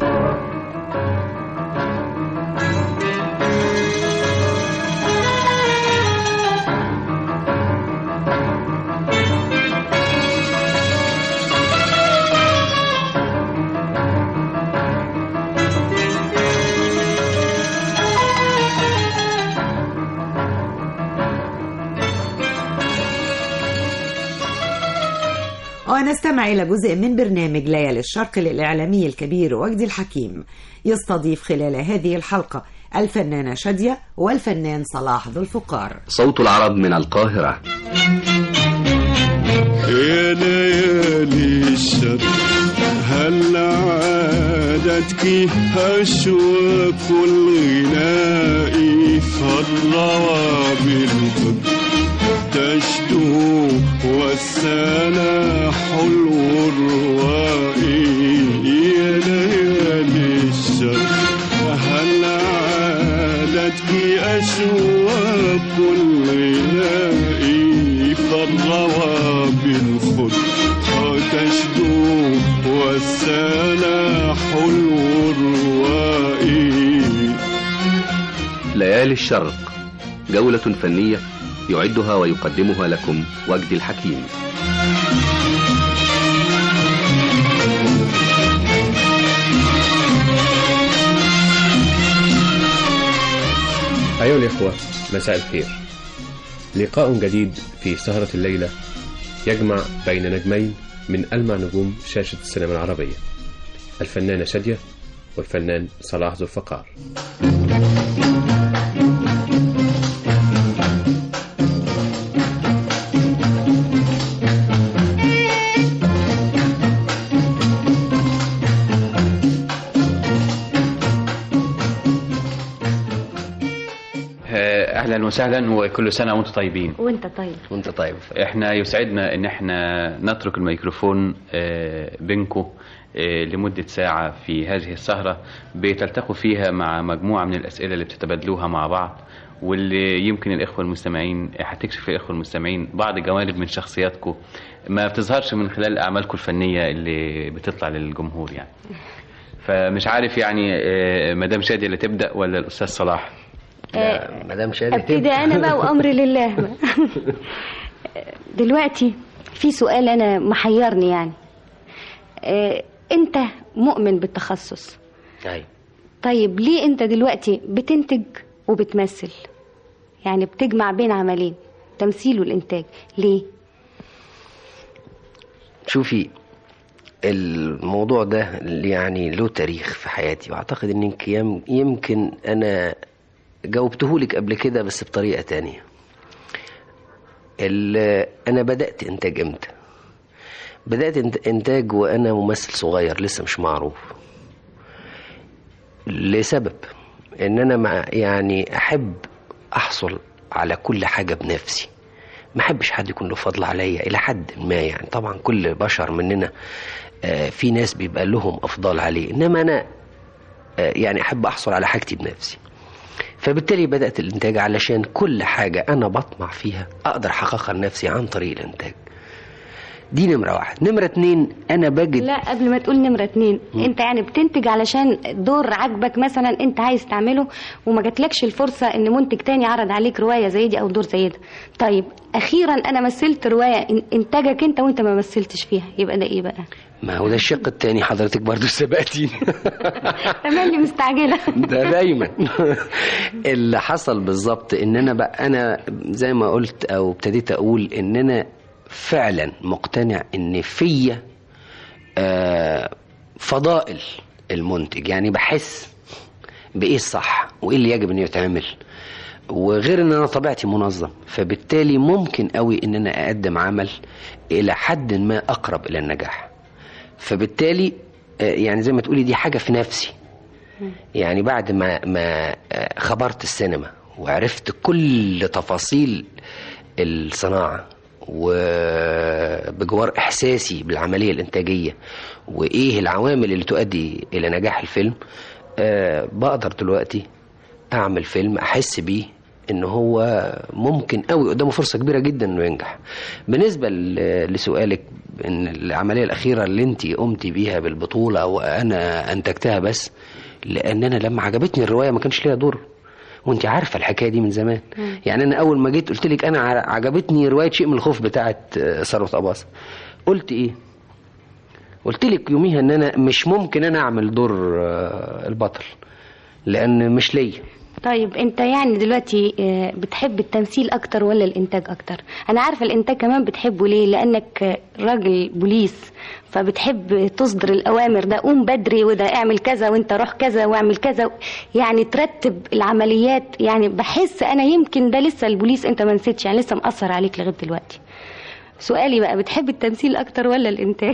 ونستمع إلى جزء من برنامج ليالي الشرق للإعلامي الكبير وجدي الحكيم يستضيف خلال هذه الحلقة الفنانة شادية والفنان صلاح ذو الفقار صوت العرب من القاهرة يا ليالي الشر هل عادتك أشواق الغناء فالروى بالقد تشدو والسماء والسنة حلو الروائي يا ليالي الشر هل عادتك أشواق الغناء فالروى بالخد تشدو والسنة حلو الروائي ليالي الشرق جولة فنية يعدها ويقدمها لكم وجدي الحكيم أيها الإخوة مساء الخير لقاء جديد في سهرة الليلة يجمع بين نجمين من ألمع نجوم شاشة السينما العربية الفنانة شادية والفنان صلاح ذو الفقار آه، اهلا وسهلا وكل سنه وانتم طيبين وانت طيب وانت طيب احنا يسعدنا ان احنا نترك الميكروفون آه، بينكم آه، لمدة ساعة في هذه السهرة بتلتقوا فيها مع مجموعة من الأسئلة اللي بتتبادلوها مع بعض واللي يمكن الإخوة المستمعين هتكشف الإخوة المستمعين بعض جوانب من شخصياتكم ما بتظهرش من خلال أعمالكم الفنية اللي بتطلع للجمهور يعني فمش عارف يعني آه، مدام شادي اللي تبدأ ولا الأستاذ صلاح مدام شادي ابتدي انا بقى وامري لله دلوقتي في سؤال انا محيرني يعني آه، انت مؤمن بالتخصص أيوة. طيب ليه انت دلوقتي بتنتج وبتمثل يعني بتجمع بين عملين تمثيل والانتاج ليه شوفي الموضوع ده يعني له تاريخ في حياتي واعتقد ان يمكن- يم- يمكن انا جاوبتهولك قبل كده بس بطريقة تانية ال- انا بدأت انتاج امتى بدأت انت- انتاج وانا ممثل صغير لسه مش معروف لسبب ان انا مع يعني احب احصل على كل حاجة بنفسي ما احبش حد يكون له فضل عليا الى حد ما يعني طبعا كل بشر مننا آه، في ناس بيبقى لهم افضال عليه انما انا آه، يعني احب احصل على حاجتي بنفسي فبالتالي بدات الانتاج علشان كل حاجه انا بطمع فيها اقدر احققها لنفسي عن طريق الانتاج دي نمره واحد نمره اتنين انا بجد لا قبل ما تقول نمرة اتنين مم. انت يعني بتنتج علشان دور عاجبك مثلا انت عايز تعمله وما جاتلكش الفرصة ان منتج تاني عرض عليك رواية زي دي او دور زي ده طيب اخيرا انا مثلت رواية إن- انتاجك انت وانت ما مثلتش فيها يبقى ده ايه بقى ما هو ده الشق التاني حضرتك برضو سبقتي تمام مستعجلة ده دايما اللي حصل بالظبط ان انا بقى انا زي ما قلت او ابتديت اقول ان انا فعلا مقتنع ان فيا آه، فضائل المنتج يعني بحس بايه الصح وايه اللي يجب انه يتعمل وغير ان انا طبيعتي منظم فبالتالي ممكن قوي ان انا اقدم عمل الى حد ما اقرب الى النجاح فبالتالي آه، يعني زي ما تقولي دي حاجه في نفسي يعني بعد ما ما آه، خبرت السينما وعرفت كل تفاصيل الصناعة وبجوار إحساسي بالعملية الإنتاجية وإيه العوامل اللي تؤدي إلى نجاح الفيلم آه، بقدر دلوقتي أعمل فيلم أحس بيه إن هو ممكن قوي قدامه فرصة كبيرة جدا إنه ينجح بالنسبة ل- لسؤالك إن العملية الأخيرة اللي أنت قمتي بيها بالبطولة وأنا أنتجتها بس لأن أنا لما عجبتني الرواية ما كانش ليها دور وانت عارفه الحكايه دي من زمان مم. يعني انا اول ما جيت قلت لك انا ع- عجبتني روايه شيء من الخوف بتاعه آه، ثروت اباظه قلت ايه قلت لك يوميها ان انا مش ممكن انا اعمل دور آه، البطل لان مش ليا طيب انت يعني دلوقتي آه، بتحب التمثيل اكتر ولا الانتاج اكتر انا عارفه الانتاج كمان بتحبه ليه لانك آه، راجل بوليس فبتحب تصدر الاوامر ده قوم بدري وده اعمل كذا وانت روح كذا واعمل كذا يعني ترتب العمليات يعني بحس انا يمكن ده لسه البوليس انت ما نسيتش يعني لسه مأثر عليك لغايه دلوقتي سؤالي بقى بتحب التمثيل اكتر ولا الانتاج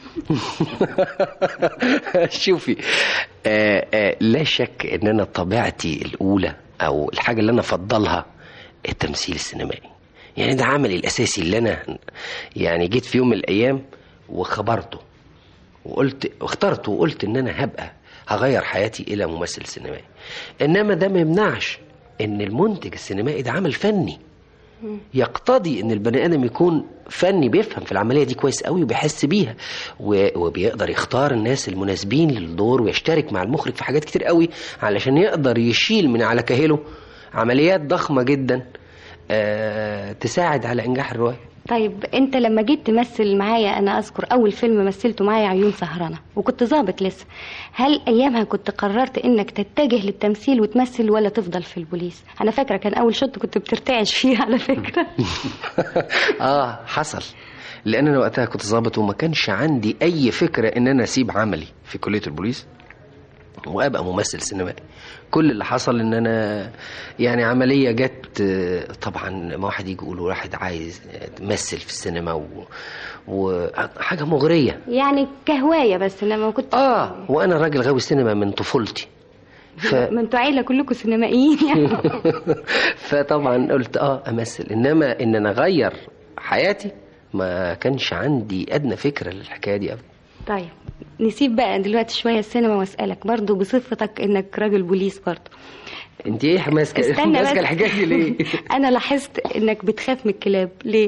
شوفي آه آه لا شك ان انا طبيعتي الاولى او الحاجه اللي انا افضلها التمثيل السينمائي يعني ده عملي الاساسي اللي انا يعني جيت في يوم من الايام وخبرته وقلت اخترته وقلت ان انا هبقى هغير حياتي الى ممثل سينمائي انما ده ما يمنعش ان المنتج السينمائي ده عمل فني يقتضي ان البني ادم يكون فني بيفهم في العمليه دي كويس قوي وبيحس بيها و- وبيقدر يختار الناس المناسبين للدور ويشترك مع المخرج في حاجات كتير قوي علشان يقدر يشيل من على كاهله عمليات ضخمه جدا آه تساعد على انجاح الروايه طيب انت لما جيت تمثل معايا انا اذكر اول فيلم مثلته معايا عيون سهرانه وكنت ظابط لسه هل ايامها كنت قررت انك تتجه للتمثيل وتمثل ولا تفضل في البوليس انا فاكره كان اول شوط كنت بترتعش فيه على فكره اه حصل لان انا وقتها كنت ظابط وما كانش عندي اي فكره ان انا اسيب عملي في كليه البوليس وابقى ممثل سينمائي كل اللي حصل ان انا يعني عمليه جت آه، طبعا ما واحد يجي يقول واحد عايز تمثل في السينما و... وحاجه مغريه يعني كهوايه بس انما ما كنت اه وانا راجل غاوي سينما من طفولتي ف... ما انتوا عيله كلكم سينمائيين يعني فطبعا قلت اه امثل انما ان انا اغير حياتي ما كانش عندي ادنى فكره للحكايه دي ابدا طيب نسيب بقى دلوقتي شويه السينما واسالك برضو بصفتك انك راجل بوليس برضو انت ايه ماسكه استنى ماسكه بس. الحكايه دي ليه انا لاحظت انك بتخاف من الكلاب ليه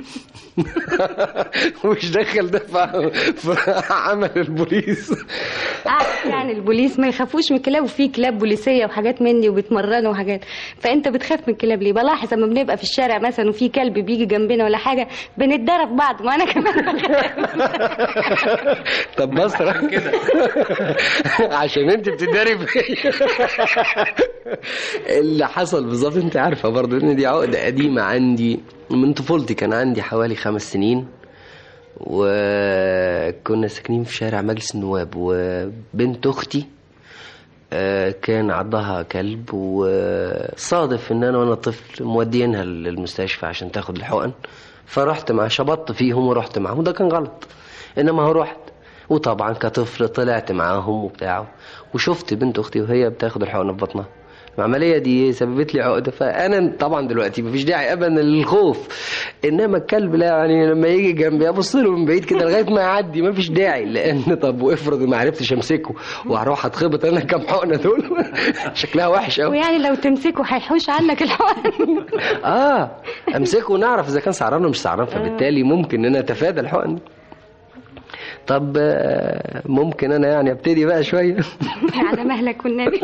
مش دخل ده في في عمل البوليس عارف يعني البوليس ما يخافوش من الكلاب وفي كلاب بوليسيه وحاجات من دي وبيتمرنوا وحاجات فانت بتخاف من الكلاب ليه بلاحظ لما بنبقى في الشارع مثلا وفي كلب بيجي جنبنا ولا حاجه بنتضرب بعض ما انا كمان طب بصرة كده عشان انت بتداري فيا اللي حصل بالظبط انت عارفه برضو ان دي عقده قديمه عندي من طفولتي كان عندي حوالي خمس سنين وكنا ساكنين في شارع مجلس النواب وبنت اختي آه، كان عضها كلب وصادف ان انا وانا طفل مودينها للمستشفى عشان تاخد الحقن فرحت مع شبطت فيهم ورحت معاهم وده كان غلط انما هو رحت وطبعا كطفل طلعت معاهم وبتاعه وشفت بنت اختي وهي بتاخد الحقنه في بطنها العملية دي سببت لي عقدة فأنا طبعا دلوقتي مفيش داعي أبدا للخوف إنما الكلب لا يعني لما يجي جنبي أبص له من بعيد كده لغاية ما يعدي مفيش داعي لأن طب وافرض ما عرفتش أمسكه وهروح أتخبط أنا كام حقنة دول شكلها وحش أوي ويعني لو تمسكه هيحوش عنك الحقن اه امسكه ونعرف اذا كان سعران ولا مش سعران فبالتالي ممكن ان انا اتفادى الحقن دي. طب آه، ممكن انا يعني ابتدي بقى شويه على مهلك والنبي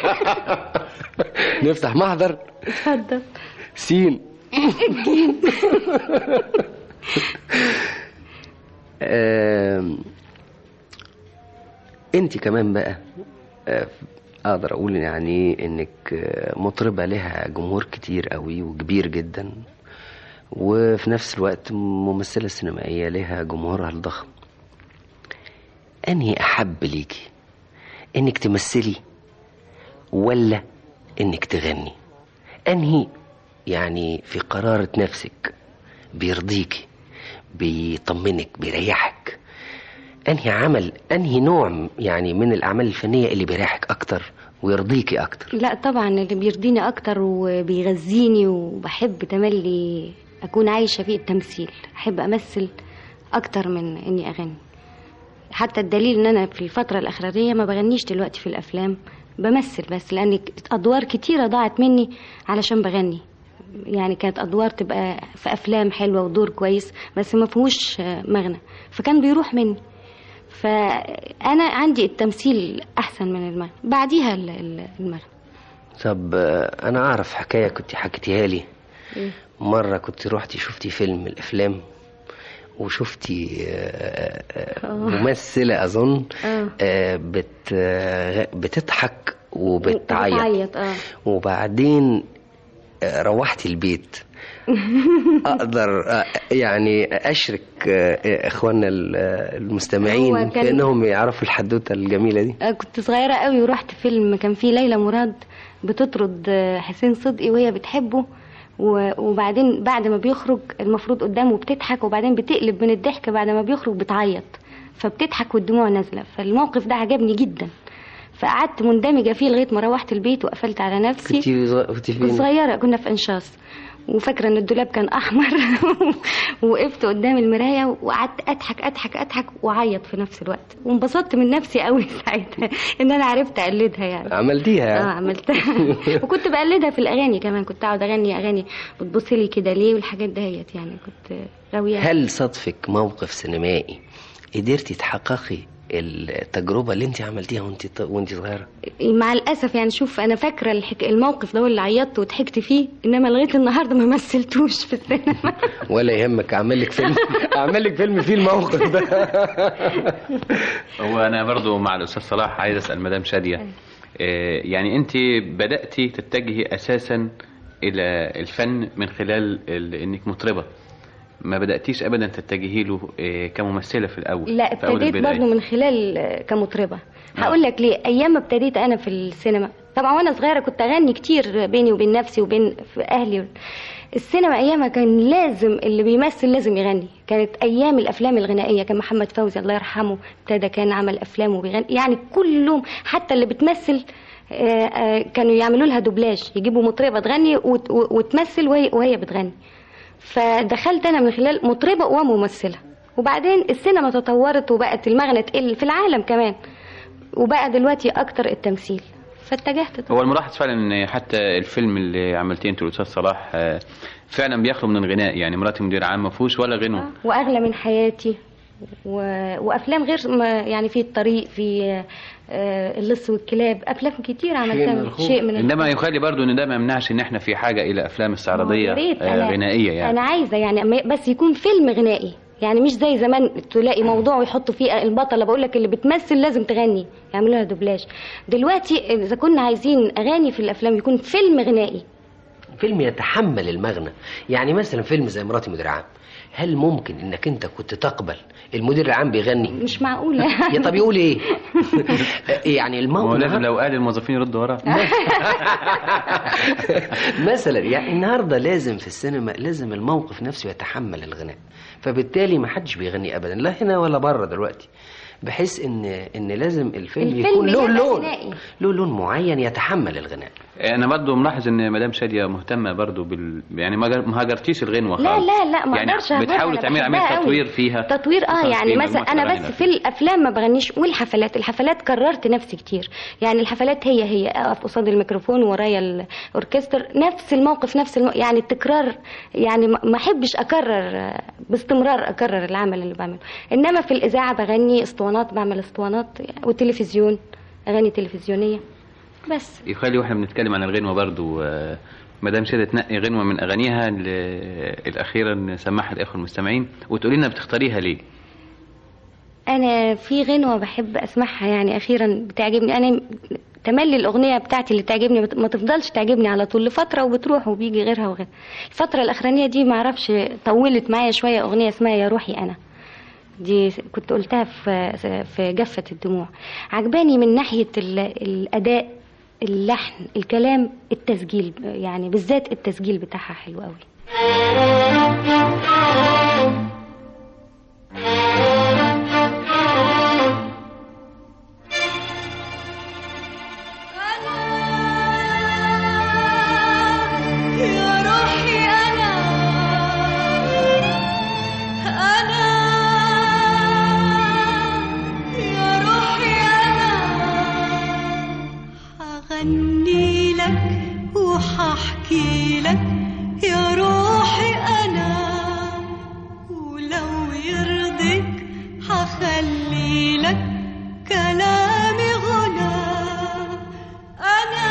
نفتح محضر اتفضل سين آم، انت كمان بقى آه، اقدر اقول يعني انك آه، مطربة لها جمهور كتير قوي وكبير جدا وفي نفس الوقت ممثلة سينمائية لها جمهورها الضخم انهي احب ليكي انك تمثلي ولا انك تغني انهي يعني في قرارة نفسك بيرضيكي بيطمنك بيريحك انهي عمل انهي نوع يعني من الاعمال الفنيه اللي بيريحك اكتر ويرضيكي اكتر لا طبعا اللي بيرضيني اكتر وبيغذيني وبحب تملي اكون عايشه فيه التمثيل احب امثل اكتر من اني اغني حتى الدليل ان انا في الفتره الاخرانيه ما بغنيش دلوقتي في الافلام بمثل بس لان ادوار كتيره ضاعت مني علشان بغني يعني كانت ادوار تبقى في افلام حلوه ودور كويس بس ما فيهوش آه، مغنى فكان بيروح مني فانا عندي التمثيل احسن من المغنى بعديها ال- ال- المغنى طب آه، انا اعرف حكايه كنت حكيتيها لي إيه؟ مره كنت روحتي شفتي فيلم من الافلام وشفتي آه، آه، آه. ممثله اظن اه آه، بت آه، بتضحك وبتعيط بتعيط اه وبعدين آه، روحتي البيت اقدر آه، يعني اشرك آه، اخواننا ال- آه، المستمعين هو كان- في انهم يعرفوا الحدوته الجميله دي آه، كنت صغيرة قوي ورحت فيلم كان فيه ليلى مراد بتطرد آه، حسين صدقي وهي بتحبه و- وبعدين بعد ما بيخرج المفروض قدامه بتضحك وبعدين بتقلب من الضحك بعد ما بيخرج بتعيط فبتضحك والدموع نازلة فالموقف ده عجبني جدا فقعدت مندمجه فيه لغايه ما روحت البيت وقفلت على نفسي كنت صغ- كنت كنت فين صغيرة كنا في انشاص وفاكرة ان الدولاب كان احمر ووقفت قدام المراية وقعدت اضحك اضحك اضحك واعيط في نفس الوقت وانبسطت من نفسي قوي ساعتها ان انا عرفت اقلدها يعني عملتيها اه يعني عملتها وكنت بقلدها في الاغاني كمان كنت اقعد اغني اغاني بتبص لي كده ليه والحاجات دهيت يعني كنت راوية هل صدفك موقف سينمائي قدرتي تحققي التجربة اللي انت عملتيها وانت ط- وانت صغيرة مع الاسف يعني شوف انا فاكره الحك... الموقف ده هو اللي عيطت وضحكت فيه انما لغايه النهارده ما مثلتوش في السينما ولا يهمك اعمل لك فيلم اعمل لك فيلم فيه الموقف ده هو انا برضو مع الاستاذ صلاح عايز اسال مدام شاديه آه، يعني انت بداتي تتجهي اساسا الى الفن من خلال ال- انك مطربه ما بداتيش ابدا تتجهي له آه، كممثله في الاول لا في أول ابتديت البداية. برضه من خلال آه، كمطربة هقول لك ليه ايام ما ابتديت انا في السينما طبعا وانا صغيره كنت اغني كتير بيني وبين نفسي وبين في اهلي السينما ايامها كان لازم اللي بيمثل لازم يغني كانت ايام الافلام الغنائيه كان محمد فوزي الله يرحمه ابتدى كان عمل افلام وبيغني يعني كلهم حتى اللي بتمثل آه، آه، كانوا يعملوا لها دوبلاج يجيبوا مطربه تغني وت- وتمثل وهي وهي بتغني فدخلت انا من خلال مطربه وممثله وبعدين السينما تطورت وبقت المغنى تقل في العالم كمان وبقى دلوقتي اكتر التمثيل فاتجهت هو الملاحظ فعلا ان حتى الفيلم اللي عملتيه انت والاستاذ صلاح آه، فعلا بيخلو من الغناء يعني مراتي مدير عام ما فيهوش ولا غنوه واغلى من حياتي و... وافلام غير ما يعني في الطريق في آه، اللص والكلاب افلام كتير عملتها شيء من انما يخلي برضو ان ده ما يمنعش ان احنا في حاجه الى افلام استعراضيه يا ريت آه، أنا غنائيه يعني انا عايزه يعني أما- بس يكون فيلم غنائي يعني مش زي زمان تلاقي موضوع ويحطوا فيه البطله بقول لك اللي بتمثل لازم تغني يعملوا لها دوبلاج دلوقتي اذا كنا عايزين اغاني في الافلام يكون فيلم غنائي فيلم يتحمل المغنى يعني مثلا فيلم زي مراتي مدير عام هل ممكن انك انت كنت تقبل المدير العام بيغني مش معقوله يا طب يقول ايه يعني هو الموقف لازم لو قال الموظفين يردوا وراه مثلا يعني النهارده لازم في السينما لازم الموقف نفسه يتحمل الغناء فبالتالي ما حدش بيغني ابدا لا هنا ولا بره دلوقتي بحيث ان ان لازم الفيلم, الفيلم يكون له يبقى لون غنائي. له لون معين يتحمل الغناء انا برضو ملاحظ ان مدام شاديه مهتمه برضو بال يعني ما جر- ما هاجرتيش الغنوه لا خالص لا لا ما يعني اقدرش أهجرها، بتحاولي أنا تعملي بحبها عمليه قوي. تطوير فيها تطوير اه خصوصاً يعني في مثلا مجموعة انا الأغاني بس الأخيرة. في الافلام ما بغنيش والحفلات الحفلات كررت نفسي كتير يعني الحفلات هي هي اقف قصاد الميكروفون ورايا الاوركستر نفس الموقف نفس الم... يعني التكرار يعني ما ما احبش اكرر آه، باستمرار اكرر العمل اللي بعمله انما في الاذاعه بغني اسطوانات بعمل اسطوانات والتلفزيون اغاني تلفزيونيه بس يخلي واحنا بنتكلم عن الغنوه برضو آه، مدام شاديه تنقي غنوه من اغانيها ل- الاخيره نسمعها للاخوه المستمعين وتقولي لنا بتختاريها ليه انا في غنوه بحب اسمعها يعني اخيرا بتعجبني انا تملي الاغنيه بتاعتي اللي تعجبني ما ت- ما تفضلش تعجبني على طول لفتره وبتروح وبيجي غيرها وغيرها الفتره الاخرانيه دي ما اعرفش طولت معايا شويه اغنيه اسمها يا روحي انا دي كنت قلتها في في جفة الدموع عجباني من ناحية ال- الأداء اللحن الكلام التسجيل يعني بالذات التسجيل بتاعها حلو قوي يا روحي أنا أنا يا روحي أنا هغني لك وهحكي لك يا روحي أنا ولو يرضيك هخلي لك كلامي غنى أنا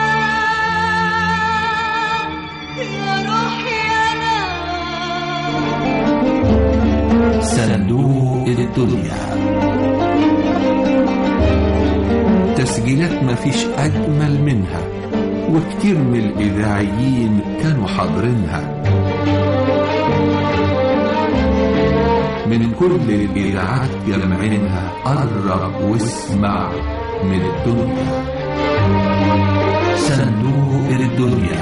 يا روحي أنا صندوق الدنيا تسجيلات مفيش أجمل منها وكتير من الإذاعيين كانوا حاضرينها من كل الإذاعات جمعينها قرب واسمع من الدنيا صندوق الدنيا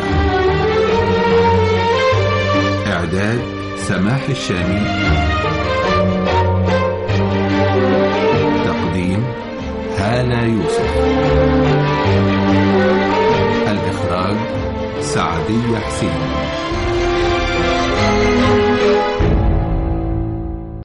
إعداد سماح الشامي تقديم هالة يوسف الإخراج سعدية حسين